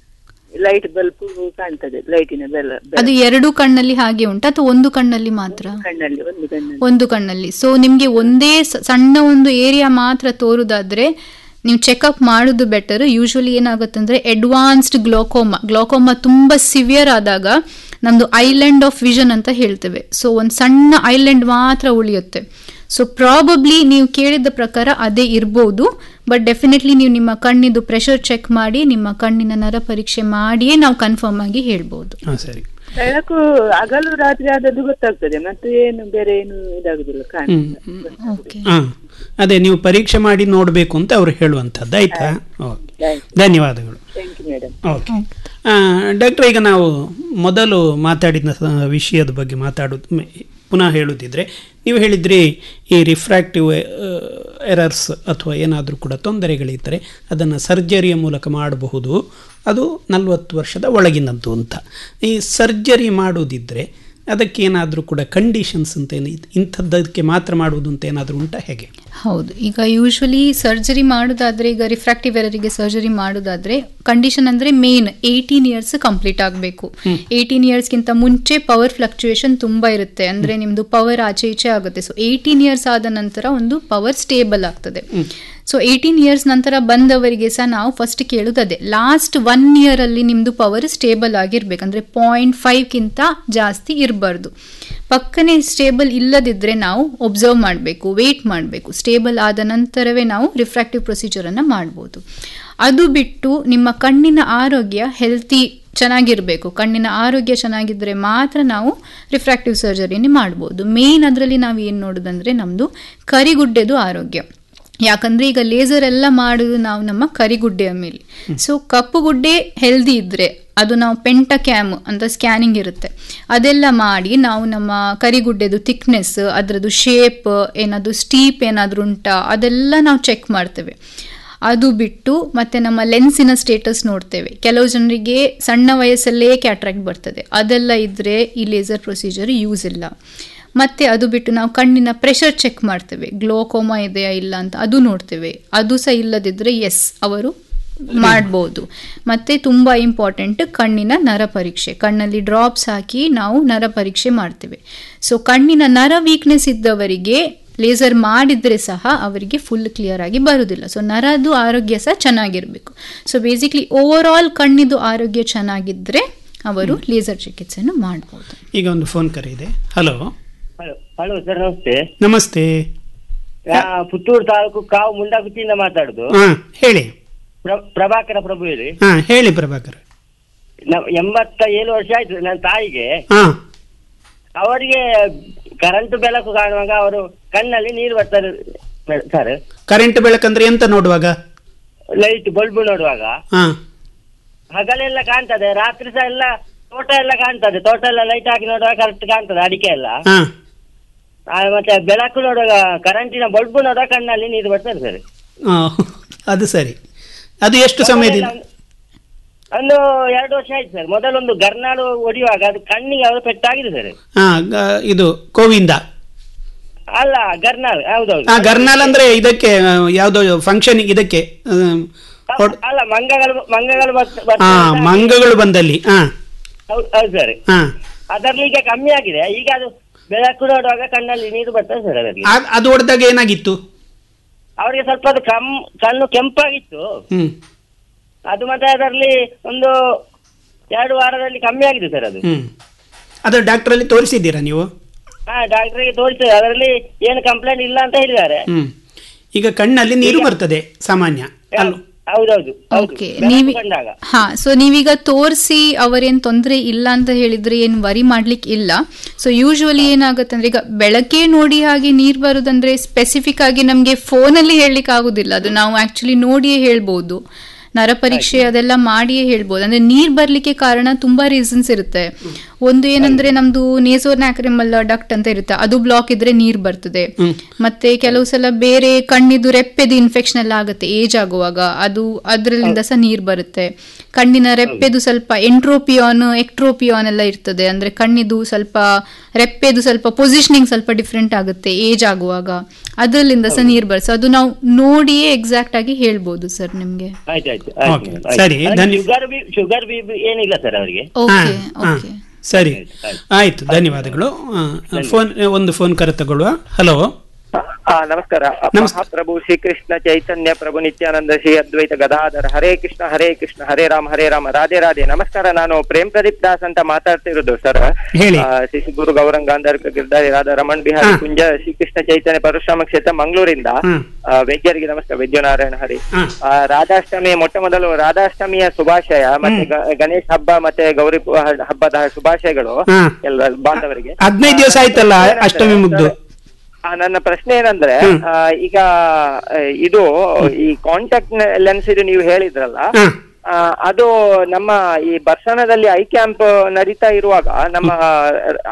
ಲೈಟ್ ಬಲ್ಬ್ ಕಾಣ್ತದೆ ಲೈಟಿನ ಬೆಲ ಬೆಳಕು. ಅದು ಎರಡು ಕಣ್ಣಲ್ಲಿ ಹಾಗೆ ಉಂಟು ಅಥವಾ ಒಂದು ಕಣ್ಣಲ್ಲಿ ಮಾತ್ರ ಕಣ್ಣಲ್ಲಿ ಒಂದು ಕಣ್ಣಲ್ಲಿ ಒಂದು ಕಣ್ಣಲ್ಲಿ ಸೊ ನಿಮ್ಗೆ ಒಂದೇ ಸ- ಸಣ್ಣ ಒಂದು ಏರಿಯಾ ಮಾತ್ರ ತೋರುದಾದ್ರೆ ನೀವು ಚೆಕಪ್ ಮಾಡೋದು ಬೆಟರ್ ಯೂಶುವಲಿ ಏನಾಗುತ್ತಂದ್ರೆ ಅಡ್ವಾನ್ಸ್ಡ್ ಗ್ಲೋಕೋಮಾ ಗ್ಲೋಕೋಮಾ ತುಂಬಾ ಸಿವಿಯರ್ ಆದಾಗ ನಮ್ದು ಐಲ್ಯಾಂಡ್ ಆಫ್ ವಿಷನ್ ಅಂತ ಹೇಳ್ತೇವೆ ಸೊ ಒಂದು ಸಣ್ಣ ಐಲ್ಯಾಂಡ್ ಮಾತ್ರ ಉಳಿಯುತ್ತೆ ಸೊ ಪ್ರಾಬಬ್ಲಿ ನೀವು ಕೇಳಿದ ಪ್ರಕಾರ ಅದೇ ಇರ್ಬೋದು ಬಟ್ ಡೆಫಿನೆಟ್ಲಿ ನೀವು ನಿಮ್ಮ ಕಣ್ಣಿದು ಪ್ರೆಷರ್ ಚೆಕ್ ಮಾಡಿ ನಿಮ್ಮ ಕಣ್ಣಿನ ನರ ಪರೀಕ್ಷೆ ಮಾಡಿಯೇ ನಾವು ಕನ್ಫರ್ಮ್ ಆಗಿ ಹೇಳ್ಬೋದು ಹಾ ಸರಿ ಬೆಳಕು ಹಗಲು ರಾತ್ರಿ ಆದದ್ದು ಗೊತ್ತಾಗ್ತದೆ ಮತ್ತೆ ಏನು ಬೇರೆ ಏನು ಇದಾಗುದಿಲ್ಲ ಕಾಣಿಲ್ಲ ಹಾ ಅದೇ ನೀವು ಪರೀಕ್ಷೆ ಮಾಡಿ ನೋಡಬೇಕು ಅಂತ ಅವ್ರು ಹೇಳುವಂಥದ್ದು ಆಯ್ತಾ ಓಕೆ ಧನ್ಯವಾದಗಳು thank you madam okay doctor ಈಗ ನಾವು ಮೊದಲು ಮಾತಾಡಿದ ಸ- ವಿಷಯದ ಬಗ್ಗೆ ಮಾತಾಡೋದು ಮೆ- ಪುನಃ ಹೇಳುತ್ತಿದ್ರೆ ನೀವು ಹೇಳಿದ್ರಿ ಈ ರಿಫ್ರಾಕ್ಟಿವ್ ಎರರ್ಸ್ ಅಥವಾ ಏನಾದರೂ ಕೂಡ ತೊಂದರೆಗಳಿದ್ದರೆ ಅದನ್ನು ಸರ್ಜರಿಯ ಮೂಲಕ ಮಾಡಬಹುದು ಅದು ನಲವತ್ತು ವರ್ಷದ ಒಳಗಿನದ್ದು ಅಂತ ಈ ಸರ್ಜರಿ ಮಾಡುವುದಿದ್ರೆ ಅದಕ್ಕೆ ಏನಾದರೂ ಕೂಡ ಕಂಡೀಷನ್ಸ್ ಅಂತ ಏನು ಇದ್- ಇಂಥದ್ದಕ್ಕೆ ಮಾತ್ರ ಮಾಡುವುದು ಅಂತ ಏನಾದರೂ ಉಂಟಾ ಹೇಗೆ ಹೌದು ಈಗ ಯೂಶ್ವಲಿ ಸರ್ಜರಿ ಮಾಡೋದಾದ್ರೆ ಈಗ ರಿಫ್ರಾಕ್ಟಿವ್ ಎರರಿಗೆ ಸರ್ಜರಿ ಮಾಡೋದಾದ್ರೆ ಕಂಡೀಷನ್ ಅಂದ್ರೆ ಮೇನ್ ಏಯ್ಟೀನ್ ಇಯರ್ಸ್ ಕಂಪ್ಲೀಟ್ ಆಗಬೇಕು ಏಯ್ಟೀನ್ ಇಯರ್ಸ್ಗಿಂತ ಮುಂಚೆ ಪವರ್ ಫ್ಲಕ್ಚುಯೇಷನ್ ತುಂಬಾ ಇರುತ್ತೆ ಅಂದ್ರೆ ನಿಮ್ದು ಪವರ್ ಆಚೆ ಈಚೆ ಆಗುತ್ತೆ ಸೊ ಏಯ್ಟೀನ್ ಇಯರ್ಸ್ ಆದ ನಂತರ ಒಂದು ಪವರ್ ಸ್ಟೇಬಲ್ ಆಗ್ತದೆ ಸೊ ಏಯ್ಟೀನ್ ಇಯರ್ಸ್ ನಂತರ ಬಂದವರಿಗೆ ಸಹ ನಾವು ಫಸ್ಟ್ ಕೇಳುದು ಅದೇ ಲಾಸ್ಟ್ ಒನ್ ಇಯರ್ ಅಲ್ಲಿ ನಿಮ್ದು ಪವರ್ ಸ್ಟೇಬಲ್ ಆಗಿರ್ಬೇಕು ಅಂದ್ರೆ ಪಾಯಿಂಟ್ ಫೈವ್ಗಿಂತ ಜಾಸ್ತಿ ಇರಬಾರ್ದು ಪಕ್ಕನೆ ಸ್ಟೇಬಲ್ ಇಲ್ಲದಿದ್ರೆ ನಾವು ಒಬ್ಸರ್ವ್ ಮಾಡಬೇಕು ವೇಟ್ ಮಾಡಬೇಕು ಸ್ಟೇಬಲ್ ಆದ ನಂತರವೇ ನಾವು ರಿಫ್ರಾಕ್ಟಿವ್ ಪ್ರೊಸೀಜರನ್ನು ಮಾಡ್ಬೋದು ಅದು ಬಿಟ್ಟು ನಿಮ್ಮ ಕಣ್ಣಿನ ಆರೋಗ್ಯ ಹೆಲ್ತಿ ಚೆನ್ನಾಗಿರಬೇಕು ಕಣ್ಣಿನ ಆರೋಗ್ಯ ಚೆನ್ನಾಗಿದ್ದರೆ ಮಾತ್ರ ನಾವು ರಿಫ್ರಾಕ್ಟಿವ್ ಸರ್ಜರಿని ಮಾಡ್ಬೋದು ಮೇನ್ ಅದರಲ್ಲಿ ನಾವು ಏನು ನೋಡೋದಂದ್ರೆ ನಮ್ಮದು ಕರಿಗುಡ್ಡೆದು ಆರೋಗ್ಯ ಯಾಕಂದ್ರೆ ಈಗ ಲೇಸರ್ ಎಲ್ಲ ಮಾಡುದು ನಾವು ನಮ್ಮ ಕರಿಗುಡ್ಡೆಯ ಮೇಲೆ ಸೊ ಕಪ್ಪು ಗುಡ್ಡೆ ಹೆಲ್ದಿ ಇದ್ರೆ ಅದು ನಾವು ಪೆಂಟ ಕ್ಯಾಮ್ ಅಂತ ಸ್ಕ್ಯಾನಿಂಗ್ ಇರುತ್ತೆ ಅದೆಲ್ಲ ಮಾಡಿ ನಾವು ನಮ್ಮ ಕರಿಗುಡ್ಡೆದು ಥಿಕ್ನೆಸ್ ಅದರದ್ದು ಶೇಪ್ ಏನಾದರೂ ಸ್ಟೀಪ್ ಏನಾದರೂ ಉಂಟಾ ಅದೆಲ್ಲ ನಾವು ಚೆಕ್ ಮಾಡ್ತೇವೆ ಅದು ಬಿಟ್ಟು ಮತ್ತೆ ನಮ್ಮ ಲೆನ್ಸಿನ ಸ್ಟೇಟಸ್ ನೋಡ್ತೇವೆ ಕೆಲವು ಜನರಿಗೆ ಸಣ್ಣ ವಯಸ್ಸಲ್ಲೇ ಕ್ಯಾಟ್ರಾಕ್ಟ್ ಬರ್ತದೆ ಅದೆಲ್ಲ ಇದ್ರೆ ಈ ಲೇಸರ್ ಪ್ರೊಸೀಜರ್ ಯೂಸ್ ಇಲ್ಲ ಮತ್ತೆ ಅದು ಬಿಟ್ಟು ನಾವು ಕಣ್ಣಿನ ಪ್ರೆಷರ್ ಚೆಕ್ ಮಾಡ್ತೇವೆ ಗ್ಲೋಕೋಮಾ ಇದೆಯಾ ಇಲ್ಲ ಅಂತ ಅದು ನೋಡ್ತೇವೆ ಅದು ಸಹ ಇಲ್ಲದಿದ್ರೆ ಎಸ್ ಅವರು ಮಾಡ್ಬೋದು ಮತ್ತೆ ತುಂಬಾ ಇಂಪಾರ್ಟೆಂಟ್ ಕಣ್ಣಿನ ನರ ಪರೀಕ್ಷೆ ಕಣ್ಣಲ್ಲಿ ಡ್ರಾಪ್ಸ್ ಹಾಕಿ ನಾವು ನರ ಪರೀಕ್ಷೆ ಮಾಡ್ತೇವೆ ಸೊ ಕಣ್ಣಿನ ನರ ವೀಕ್ನೆಸ್ ಇದ್ದವರಿಗೆ ಲೇಸರ್ ಮಾಡಿದ್ರೆ ಸಹ ಅವರಿಗೆ ಫುಲ್ ಕ್ಲಿಯರ್ ಆಗಿ ಬರುವುದಿಲ್ಲ ಸೊ ನರದು ಆರೋಗ್ಯ ಸಹ ಚೆನ್ನಾಗಿರಬೇಕು ಸೊ ಬೇಸಿಕ್ಲಿ ಓವರ್ ಆಲ್ ಕಣ್ಣಿದು ಆರೋಗ್ಯ ಚೆನ್ನಾಗಿದ್ರೆ ಅವರು ಲೇಸರ್ ಚಿಕಿತ್ಸೆಯನ್ನು ಮಾಡ್ಬೋದು ಈಗ ಒಂದು ಫೋನ್ ಕರೆ ಇದೆ ಹಲೋ ಹಲೋ ಹಲೋ ಸರ್ ನಮಸ್ತೆ ನಮಸ್ತೆ ಆ, ಪುತ್ತೂರು ತಾಲೂಕು ಕಾವು ಮುಂಡಾಗುತ್ತಿಯಿಂದ ಮಾತಾಡುದು ಹಾ ಹೇಳಿ ಪ್ರ- ಪ್ರಭಾಕರ ಪ್ರಭು ಹೇಳಿ ಹಾ ಹೇಳಿ ಪ್ರಭಾಕರ್ ನಾವ್ ಎಂಬತ್ತ ಏಳು ವರ್ಷ ಆಯ್ತು ನನ್ನ ತಾಯಿಗೆ ಹಾ ಅವರಿಗೆ ಕರೆಂಟ್ ಬೆಳಕು ಕಾಣುವಾಗ ಅವರು ಕಣ್ಣಲ್ಲಿ ನೀರು ಬರ್ತಾರೆ ಸರ್ ಕರೆಂಟ್ ಬೆಳಕಂದ್ರೆ ಎಂತ ನೋಡುವಾಗ ಲೈಟ್ ಬಲ್ಬ್ ನೋಡುವಾಗ ಹಾ ಹಗಲೆಲ್ಲ ಕಾಣ್ತದೆ ರಾತ್ರಿ ಸಹ ಎಲ್ಲ ತೋಟ ಎಲ್ಲ ಕಾಣ್ತದೆ ತೋಟ ಎಲ್ಲ ಲೈಟ್ ಹಾಕಿ ನೋಡುವಾಗ ಕರೆಕ್ಟ್ ಕಾಣ್ತದೆ ಅಡಿಕೆ ಎಲ್ಲ ಹಾ ಆ, ಮತ್ತೆ ಬೆಳಕು ನೋಡುವಾಗ ಕರೆಂಟಿನ ಬಲ್ಬ್ ನೋಡುವಾಗ ಕಣ್ಣಲ್ಲಿ ನೀರು ಬರ್ತದೆ ಸರ್ ಆ, ಅದು ಸರಿ ಅದು ಎಷ್ಟು ಸಮಯದಿಂದ ಒಂದು ಎರಡು ವರ್ಷ ಆಯ್ತು ಸರ್ ಮೊದಲೊಂದು ಗರ್ನಾಳು ಹೊಡೆಯುವಾಗ ಅದು ಕಣ್ಣಿಗೆ ಅವರು ಪೆಟ್ಟಾಗಿದೆ ಸರ್ ಹಾ ಗ- ಇದು ಗೋವಿಂದ ಅಲ್ಲ ಗರ್ನಾಳ್ ಹೌದೌದು ಆ ಗರ್ನಾಲ್ ಅಂದ್ರೆ ಇದಕ್ಕೆ ಆ, ಯಾವ್ದೋ ಫಂಕ್ಷನ್ ಇದಕ್ಕೆ ಆ, ಹೊಡ್- ಅಲ್ಲ ಮಂಗಗಳು ಮಂಗಗಳು ಬರ್ತ- ಹಾ ಬರ್ತದೆ. ಮಂಗಗಳು ಬಂದಲ್ಲಿ ಹಾ ಹೌದು ಹೌದು ಸರ್ ಹಾ ಅದರಲ್ಲಿ ಈಗ ಕಮ್ಮಿ ಆಗಿದೆ ಈಗ ಅದು ಬೆಳಕು ನೋಡುವಾಗ ಕಣ್ಣಲ್ಲಿ ನೀರು ಬರ್ತದೆ ಸರ್ ಅದರಲ್ಲಿ ಆ- ಅದು ಹೊಡೆದಾಗ ಏನಾಗಿತ್ತು ಅವರಿಗೆ ಸ್ವಲ್ಪ ಅದು ಕಮ್ ಕಣ್ಣು ಕೆಂಪಾಗಿತ್ತು ಹ್ಮ್ ಅದು ಮತ್ತೆ ಅದರಲ್ಲಿ ಒಂದು ಎರಡು ವಾರದಲ್ಲಿ ಕಮ್ಮಿ ಆಗಿದೆ ಸರ್ ಅದು ಹ್ಮ್ ಅದು ಡಾಕ್ಟ್ರಲ್ಲಿ ತೋರಿಸಿದ್ದೀರಾ ನೀವು ಹಾ ಡಾಕ್ಟರ್ಗೆ ತೋರಿಸ್ತೇವೆ ಅದರಲ್ಲಿ ಏನು ಕಂಪ್ಲೇಂಟ್ ಇಲ್ಲ ಅಂತ ಹೇಳಿದ್ದಾರೆ ಹ್ಮ್ ಈಗ ಕಣ್ಣಲ್ಲಿ ನೀರು ಬರ್ತದೆ ಸಾಮಾನ್ಯ ಅಲ್ವ ಹೌದೌದು ಹೌದು ಓಕೆ ಬೆಳಕು ನೀವಿ ಬಂದಾಗ ಹಾ ಸೊ ನೀವೀಗ ತೋರಿಸಿ ಅವರೇನು ತೊಂದರೆ ಇಲ್ಲ ಅಂತ ಹೇಳಿದ್ರೆ ಏನು ವರಿ ಮಾಡ್ಲಿಕ್ಕೆ ಇಲ್ಲ ಸೊ ಯೂಶುವಲಿ ಏನಾಗುತ್ತೆ ಅಂದ್ರೆ ಈಗ ಬೆಳಕೆ ನೋಡಿ ಹಾಗೆ ನೀರು ಬರುದಂದ್ರೆ ಸ್ಪೆಸಿಫಿಕ್ ಆಗಿ ನಮಗೆ ಫೋನಲ್ಲಿ ಹೇಳಲಿಕ್ಕೆ ಆಗುದಿಲ್ಲ ಅದು ನಾವು ಆಕ್ಚುಲಿ ನೋಡಿಯೇ ಹೇಳ್ಬೋದು ನರ ಪರೀಕ್ಷೆ ಅದೆಲ್ಲ ಮಾಡಿಯೇ ಹೇಳ್ಬೋದು ಅಂದ್ರೆ ನೀರ್ ಬರ್ಲಿಕ್ಕೆ ಕಾರಣ ತುಂಬಾ ರೀಸನ್ಸ್ ಇರುತ್ತೆ ಒಂದು ಏನಂದ್ರೆ ನಮ್ದು ನೇಸೋರ್ ನ್ಯಾಕ್ರಿಮಲ್ ಡಕ್ಟ್ ಅಂತ ಇರುತ್ತೆ ಅದು ಬ್ಲಾಕ್ ಇದ್ರೆ ನೀರ್ ಬರ್ತದೆ ಮತ್ತೆ ಕೆಲವು ಸಲ ಬೇರೆ ಕಣ್ಣಿದು ರೆಪ್ಪೆದು ಇನ್ಫೆಕ್ಷನ್ ಎಲ್ಲ ಆಗುತ್ತೆ ಏಜ್ ಆಗುವಾಗ ಅದು ಅದರಿಂದ ಸಹ ನೀರ್ ಬರುತ್ತೆ ಕಣ್ಣಿನ ರೆಪ್ಪೆದು ಸ್ವಲ್ಪ ಎಂಟ್ರೋಪಿಯಾನ್ ಎಕ್ಟ್ರೋಪಿಯಾನ್ ಎಲ್ಲ ಇರ್ತದೆ ಅಂದ್ರೆ ಕಣ್ಣಿದು ಸ್ವಲ್ಪ ರೆಪ್ಪೆದು ಸ್ವಲ್ಪ ಪೊಸಿಷನಿಂಗ್ ಸ್ವಲ್ಪ ಡಿಫ್ರೆಂಟ್ ಆಗುತ್ತೆ ಏಜ್ ಆಗುವಾಗ ಅದರಲ್ಲಿಂದ ಸಹ ನೀರ್ ಬರುತ್ತೆ ಅದು ನಾವು ನೋಡಿಯೇ ಎಕ್ಸಾಕ್ಟ್ ಆಗಿ ಹೇಳ್ಬೋದು ಸರ್ ನಿಮ್ಗೆ ಆಯ್ತಾಯ್ತು Okay, ಸರಿ, ಧನ್ಯ- sugar B sugar B B ಏನಿಲ್ಲ ಸರ್ ಅವರಿಗೆ ಹಾ, ಹಾ. ಸರಿ ಆಯ್ತು ಧನ್ಯವಾದಗಳು ಆ, ಫೋನ್ ಒಂದು ಫೋನ್ ಕರೆ ತಗೊಳ್ಳುವ ಹಲೋ ಆ, ನಮಸ್ಕಾರ ಮಹಾಪ್ರಭು ಶ್ರೀಕೃಷ್ಣ ಚೈತನ್ಯ ಪ್ರಭು ನಿತ್ಯಾನಂದ ಶ್ರೀ ಅದ್ವೈತ ಗದಾಧರ ಹರೇ ಕೃಷ್ಣ ಹರೇ ಕೃಷ್ಣ ಹರೇ ರಾಮ ಹರೇ ರಾಮ ರಾಧೆ ರಾಧೆ ನಮಸ್ಕಾರ ನಾನು ಪ್ರೇಮ್ ಪ್ರದೀಪ್ ದಾಸ್ ಅಂತ ಮಾತಾಡ್ತಿರೋದು ಸರ್ ಹೇಳಿ. ಶ್ರೀ ಗುರು ಗೌರಂಗ ಗಾಂಧರ್ಕ ಗಿರ್ಧಾರಿ ರಾಧಾ ರಮಣ್ ಬಿಹಾರಿ ಕುಂಜ ಶ್ರೀಕೃಷ್ಣ ಚೈತನ್ಯ ಪರಶುರಾಮ ಕ್ಷೇತ್ರ ಮಂಗಳೂರಿಂದ ಹ್ಮ್. ಆ, ವೈದ್ಯರಿಗೆ ನಮಸ್ಕಾರ ವೈದ್ಯನಾರಾಯಣ ಹರಿ ಆ, ರಾಧಾಷ್ಟಮಿ ಮೊಟ್ಟ ಮೊದಲು ರಾಧಾಷ್ಟಮಿಯ ಶುಭಾಶಯ ಮತ್ತೆ ಗ- ಗಣೇಶ್ ಹಬ್ಬ ಮತ್ತೆ ಗೌರಿ ಪು- ಹಬ್ಬದ ಶುಭಾಶಯಗಳು ಹಾ. ಎಲ್ಲ ಬಾಂಧವರಿಗೆ ಹದಿನೈದು ದಿವಸ ಆಯ್ತಲ್ಲ ಅಷ್ಟಮಿ ಮುಗ್ದು ಆ, ನನ್ನ ಪ್ರಶ್ನೆ ಏನಂದ್ರೆ ಆ, ಈಗ ಆ, ಇದು ಈ ಕಾಂಟ್ಯಾಕ್ಟ್ ಲೆನ್ಸ್ ಇದು ನೀವು ಹೇಳಿದ್ರಲ್ಲ ಆ, ಅದು ನಮ್ಮ ಈ ಬರ್ಸನದಲ್ಲಿ ಐ ಕ್ಯಾಂಪ್ ನಡೀತಾ ಇರುವಾಗ ನಮ್ಮ ಆ,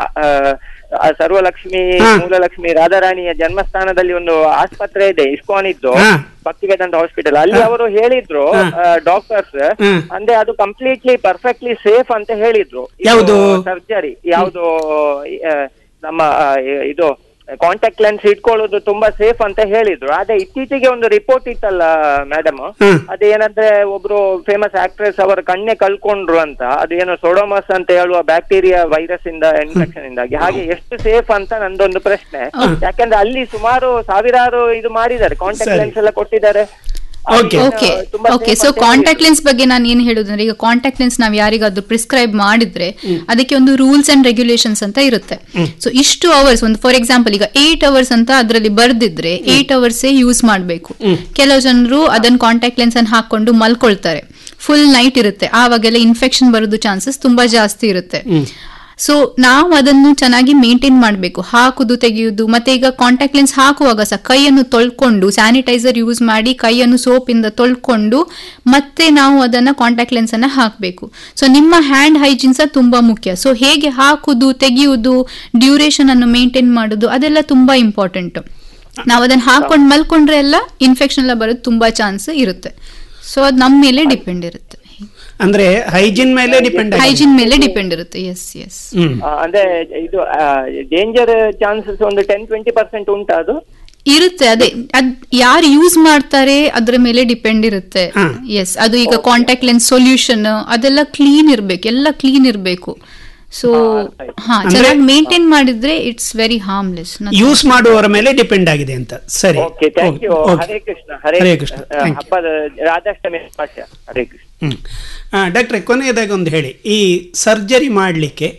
ಆ, ಸರ್ವಲಕ್ಷ್ಮಿ ಮೂಲಲಕ್ಷ್ಮಿ ರಾಧಾರಾಣಿಯ ಜನ್ಮಸ್ಥಾನದಲ್ಲಿ ಒಂದು ಆಸ್ಪತ್ರೆ ಇದೆ ಇಸ್ಕಾನ್ ಇದ್ದು ಭಕ್ತಿವೇದಾಂತ ಹಾಸ್ಪಿಟಲ್ ಅಲ್ಲಿ ಅವರು ಹೇಳಿದ್ರು ಡಾಕ್ಟರ್ಸ್ ಅಂದ್ರೆ ಅದು ಕಂಪ್ಲೀಟ್ಲಿ ಪರ್ಫೆಕ್ಟ್ಲಿ ಸೇಫ್ ಅಂತ ಹೇಳಿದ್ರು ಯಾವುದು? ಸರ್ಜರಿ ಯಾವುದು ಆ, ನಮ್ಮ ಆ, ಇದು ಕಾಂಟ್ಯಾಕ್ಟ್ ಲೆನ್ಸ್ ಇಟ್ಕೊಳ್ಳೋದು ತುಂಬಾ ಸೇಫ್ ಅಂತ ಹೇಳಿದ್ರು ಆದ್ರೆ ಇತ್ತೀಚೆಗೆ ಒಂದು ರಿಪೋರ್ಟ್ ಇತ್ತಲ್ಲ ಮೇಡಮ್ ಅದೇನಂದ್ರೆ ಒಬ್ರು ಫೇಮಸ್ ಆಕ್ಟ್ರೆಸ್ ಅವರ ಕಣ್ಣೆ ಕಳ್ಕೊಂಡ್ರು ಅಂತ ಅದು ಏನೋ ಸೊಡೋಮಸ್ ಅಂತ ಹೇಳುವ ಬ್ಯಾಕ್ಟೀರಿಯಾ ವೈರಸ್ ಇಂದ ಇನ್ಫೆಕ್ಷನ್ ಇಂದಾಗಿ ಹಾಗೆ ಎಷ್ಟು ಸೇಫ್ ಅಂತ ನಂದೊಂದು ಪ್ರಶ್ನೆ ಯಾಕಂದ್ರೆ ಅಲ್ಲಿ ಸುಮಾರು ಸಾವಿರಾರು ಇದು ಮಾಡಿದ್ದಾರೆ ಕಾಂಟ್ಯಾಕ್ಟ್ ಸರಿ. ಲೆನ್ಸ್ ಎಲ್ಲ ಕೊಟ್ಟಿದ್ದಾರೆ okay okay okay so contact lens ಬಗ್ಗೆ ನಾನು ಏನು ಹೇಳುದಂದ್ರೆ ಈಗ ಕಾಂಟ್ಯಾಕ್ಟ್ ಲೆನ್ಸ್ ನಾವು ಯಾರಿಗಾದ್ರೂ ಪ್ರಿಸ್ಕ್ರೈಬ್ ಮಾಡಿದ್ರೆ ಅದಕ್ಕೆ ಒಂದು ರೂಲ್ಸ್ ಅಂಡ್ ರೆಗ್ಯುಲೇಷನ್ಸ್ ಅಂತ ಇರುತ್ತೆ ಸೊ ಇಷ್ಟು ಅವರ್ಸ್ ಒಂದು ಫಾರ್ ಎಕ್ಸಾಂಪಲ್ ಈಗ ಏಟ್ ಅವರ್ಸ್ ಅಂತ ಅದರಲ್ಲಿ ಬರ್ದಿದ್ರೆ ಏಟ್ ಅವರ್ಸೇ ಯೂಸ್ ಮಾಡಬೇಕು ಕೆಲವು ಜನರು ಅದನ್ನ ಕಾಂಟ್ಯಾಕ್ಟ್ ಲೆನ್ಸ್ ಅನ್ನು ಹಾಕೊಂಡು ಮಲ್ಕೊಳ್ತಾರೆ ಫುಲ್ ನೈಟ್ ಇರುತ್ತೆ ಆವಾಗೆಲ್ಲ ಇನ್ಫೆಕ್ಷನ್ ಬರೋದು ಚಾನ್ಸಸ್ ತುಂಬಾ ಜಾಸ್ತಿ ಇರುತ್ತೆ ಸೊ ನಾವು ಅದನ್ನು ಚೆನ್ನಾಗಿ ಮೇಂಟೈನ್ ಮಾಡಬೇಕು ಹಾಕುದು ತೆಗೆಯುವುದು ಮತ್ತೆ ಈಗ ಕಾಂಟ್ಯಾಕ್ಟ್ ಲೆನ್ಸ್ ಹಾಕುವಾಗ ಸಹ ಕೈಯನ್ನು ತೊಳ್ಕೊಂಡು ಸ್ಯಾನಿಟೈಸರ್ ಯೂಸ್ ಮಾಡಿ ಕೈಯನ್ನು ಸೋಪಿಂದ ತೊಳ್ಕೊಂಡು ಮತ್ತೆ ನಾವು ಅದನ್ನ ಕಾಂಟ್ಯಾಕ್ಟ್ ಲೆನ್ಸ್ ಅನ್ನ ಹಾಕಬೇಕು ಸೊ ನಿಮ್ಮ ಹ್ಯಾಂಡ್ ಹೈಜೀನ್ ಸಹ ತುಂಬಾ ಮುಖ್ಯ ಸೊ ಹೇಗೆ ಹಾಕುದು ತೆಗೆಯುವುದು ಡ್ಯೂರೇಷನ್ ಅನ್ನು ಮೇಂಟೈನ್ ಮಾಡುದು ಅದೆಲ್ಲ ತುಂಬಾ ಇಂಪಾರ್ಟೆಂಟ್ ನಾವು ಅದನ್ನ ಹಾಕೊಂಡು ಮಲ್ಕೊಂಡ್ರೆ ಎಲ್ಲ ಇನ್ಫೆಕ್ಷನ್ ಎಲ್ಲ ಬರೋದು ತುಂಬಾ ಚಾನ್ಸ್ ಇರುತ್ತೆ ಸೊ ಅದು ನಮ್ಮ ಮೇಲೆ ಡಿಪೆಂಡ್ ಇರುತ್ತೆ ಅಂದ್ರೆ ಹೈಜೀನ್ ಮೇಲೆ ಡಿಪೆಂಡ್ ಹೈಜೀನ್ ಮೇಲೆ ಡಿಪೆಂಡ್ ಇರುತ್ತೆ ಎಸ್ ಎಸ್ ಆ, ಅಂದ್ರೆ ಇದು ಡೇಂಜರ್ ಚಾನ್ಸಸ್ ಒಂದು ಟೆನ್ ಟ್ವೆಂಟಿ ಪರ್ಸೆಂಟ್ ಉಂಟಾ ಅದು ಇರುತ್ತೆ ಅದೇ ಅದ್ ಯಾರು ಯೂಸ್ ಮಾಡ್ತಾರೆ ಅದ್ರ ಮೇಲೆ ಡಿಪೆಂಡ್ ಇರುತ್ತೆ ಎಸ್ ಅದು ಈಗ ಕಾಂಟ್ಯಾಕ್ಟ್ ಲೆನ್ಸ್ ಸೊಲ್ಯೂಷನ್ ಅದೆಲ್ಲ ಕ್ಲೀನ್ ಇರ್ಬೇಕು ಎಲ್ಲ ಕ್ಲೀನ್ ಇರ್ಬೇಕು ಸೊ ಹಾ ಚೆನ್ನಾಗಿ ಮೇಂಟೈನ್ ಮಾಡಿದ್ರೆ ಇಟ್ಸ್ ವೆರಿ ಹಾರ್ಮ್ಲೆಸ್ ಯೂಸ್ ಮಾಡುವವರ ಮೇಲೆ ಡಿಪೆಂಡ್ ಆಗಿದೆ ಅಂತ ಸರಿ okay thank you okay. Hare Krishna Hare Hare Krishna Krishna, ಆ, thank you. ಹಬ್ಬದ ರಾಧಾಷ್ಟಮಿ ಶುಭಾಶಯ ಹರೇ ಕೃಷ್ಣ ಹ್ಮ್ ಆ, ಡಾಕ್ಟ್ರೆ ಕೊನೆಯದಾಗಿ ಒಂದು ಹೇಳಿ ಈ ಸರ್ಜರಿ ಮಾಡಲಿಕ್ಕೆ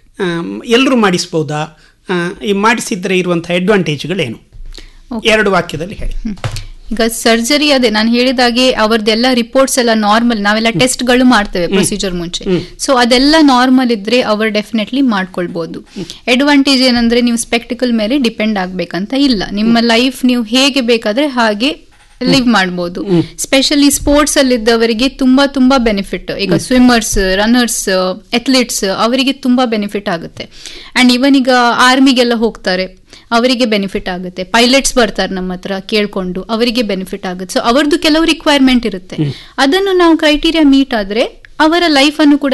ಎಲ್ಲರೂ ಮಾಡಿಸ್ಬೋದಾ ಆ, ಈ ಮಾಡಿಸಿದ್ರೆ ಇರುವಂತಹ ಅಡ್ವಾಂಟೇಜ್ಗಳೇನು ಎರಡು ವಾಕ್ಯದಲ್ಲಿ ಹೇಳಿ ಈಗ ಸರ್ಜರಿ ಅದೇ ನಾನು ಹೇಳಿದಾಗೆ ಅವರದೆಲ್ಲ ರಿಪೋರ್ಟ್ಸ್ ಎಲ್ಲ ನಾರ್ಮಲ್ ನಾವೆಲ್ಲ ಟೆಸ್ಟ್ಗಳು ಮಾಡ್ತೇವೆ ಪ್ರೊಸೀಜರ್ ಮುಂಚೆ ಸೊ ಅದೆಲ್ಲ ನಾರ್ಮಲ್ ಇದ್ರೆ ಅವರು ಡೆಫಿನೆಟ್ಲಿ ಮಾಡ್ಕೊಳ್ಬಹುದು ಅಡ್ವಾಂಟೇಜ್ ಏನಂದ್ರೆ ನೀವು ಸ್ಪೆಕ್ಟಿಕಲ್ ಮೇಲೆ ಡಿಪೆಂಡ್ ಆಗ್ಬೇಕಂತ ಇಲ್ಲ ನಿಮ್ಮ ಲೈಫ್ ನೀವು ಹೇಗೆ ಬೇಕಾದ್ರೆ ಹಾಗೆ ಲಿವ್ ಮಾಡ್ಬೋದು ಸ್ಪೆಷಲಿ ಸ್ಪೋರ್ಟ್ಸ್ ಅಲ್ಲಿ ಇದ್ದವರಿಗೆ ತುಂಬಾ ತುಂಬಾ ಬೆನಿಫಿಟ್ ಈಗ ಸ್ವಿಮ್ಮರ್ಸ್ ರನ್ನರ್ಸ್ ಅಥ್ಲೀಟ್ಸ್ ಅವರಿಗೆ ತುಂಬಾ ಬೆನಿಫಿಟ್ ಆಗುತ್ತೆ ಅಂಡ್ ಇವನ್ ಈಗ ಆರ್ಮಿಗೆಲ್ಲ ಹೋಗ್ತಾರೆ ಅವರಿಗೆ ಬೆನಿಫಿಟ್ ಆಗುತ್ತೆ ಪೈಲಟ್ಸ್ ಬರ್ತಾರೆ ನಮ್ಮ ಹತ್ರ ಕೇಳ್ಕೊಂಡು ಅವರಿಗೆ ಬೆನಿಫಿಟ್ ಆಗುತ್ತೆ ಸೊ ಅವ್ರದ್ದು ಕೆಲವು ರಿಕ್ವೈರ್ಮೆಂಟ್ ಇರುತ್ತೆ ಅದನ್ನು ನಾವು ಕ್ರೈಟೀರಿಯಾ ಮೀಟ್ ಆದ್ರೆ ಅವರ ಲೈಫ್ ಅನ್ನು ಕೂಡ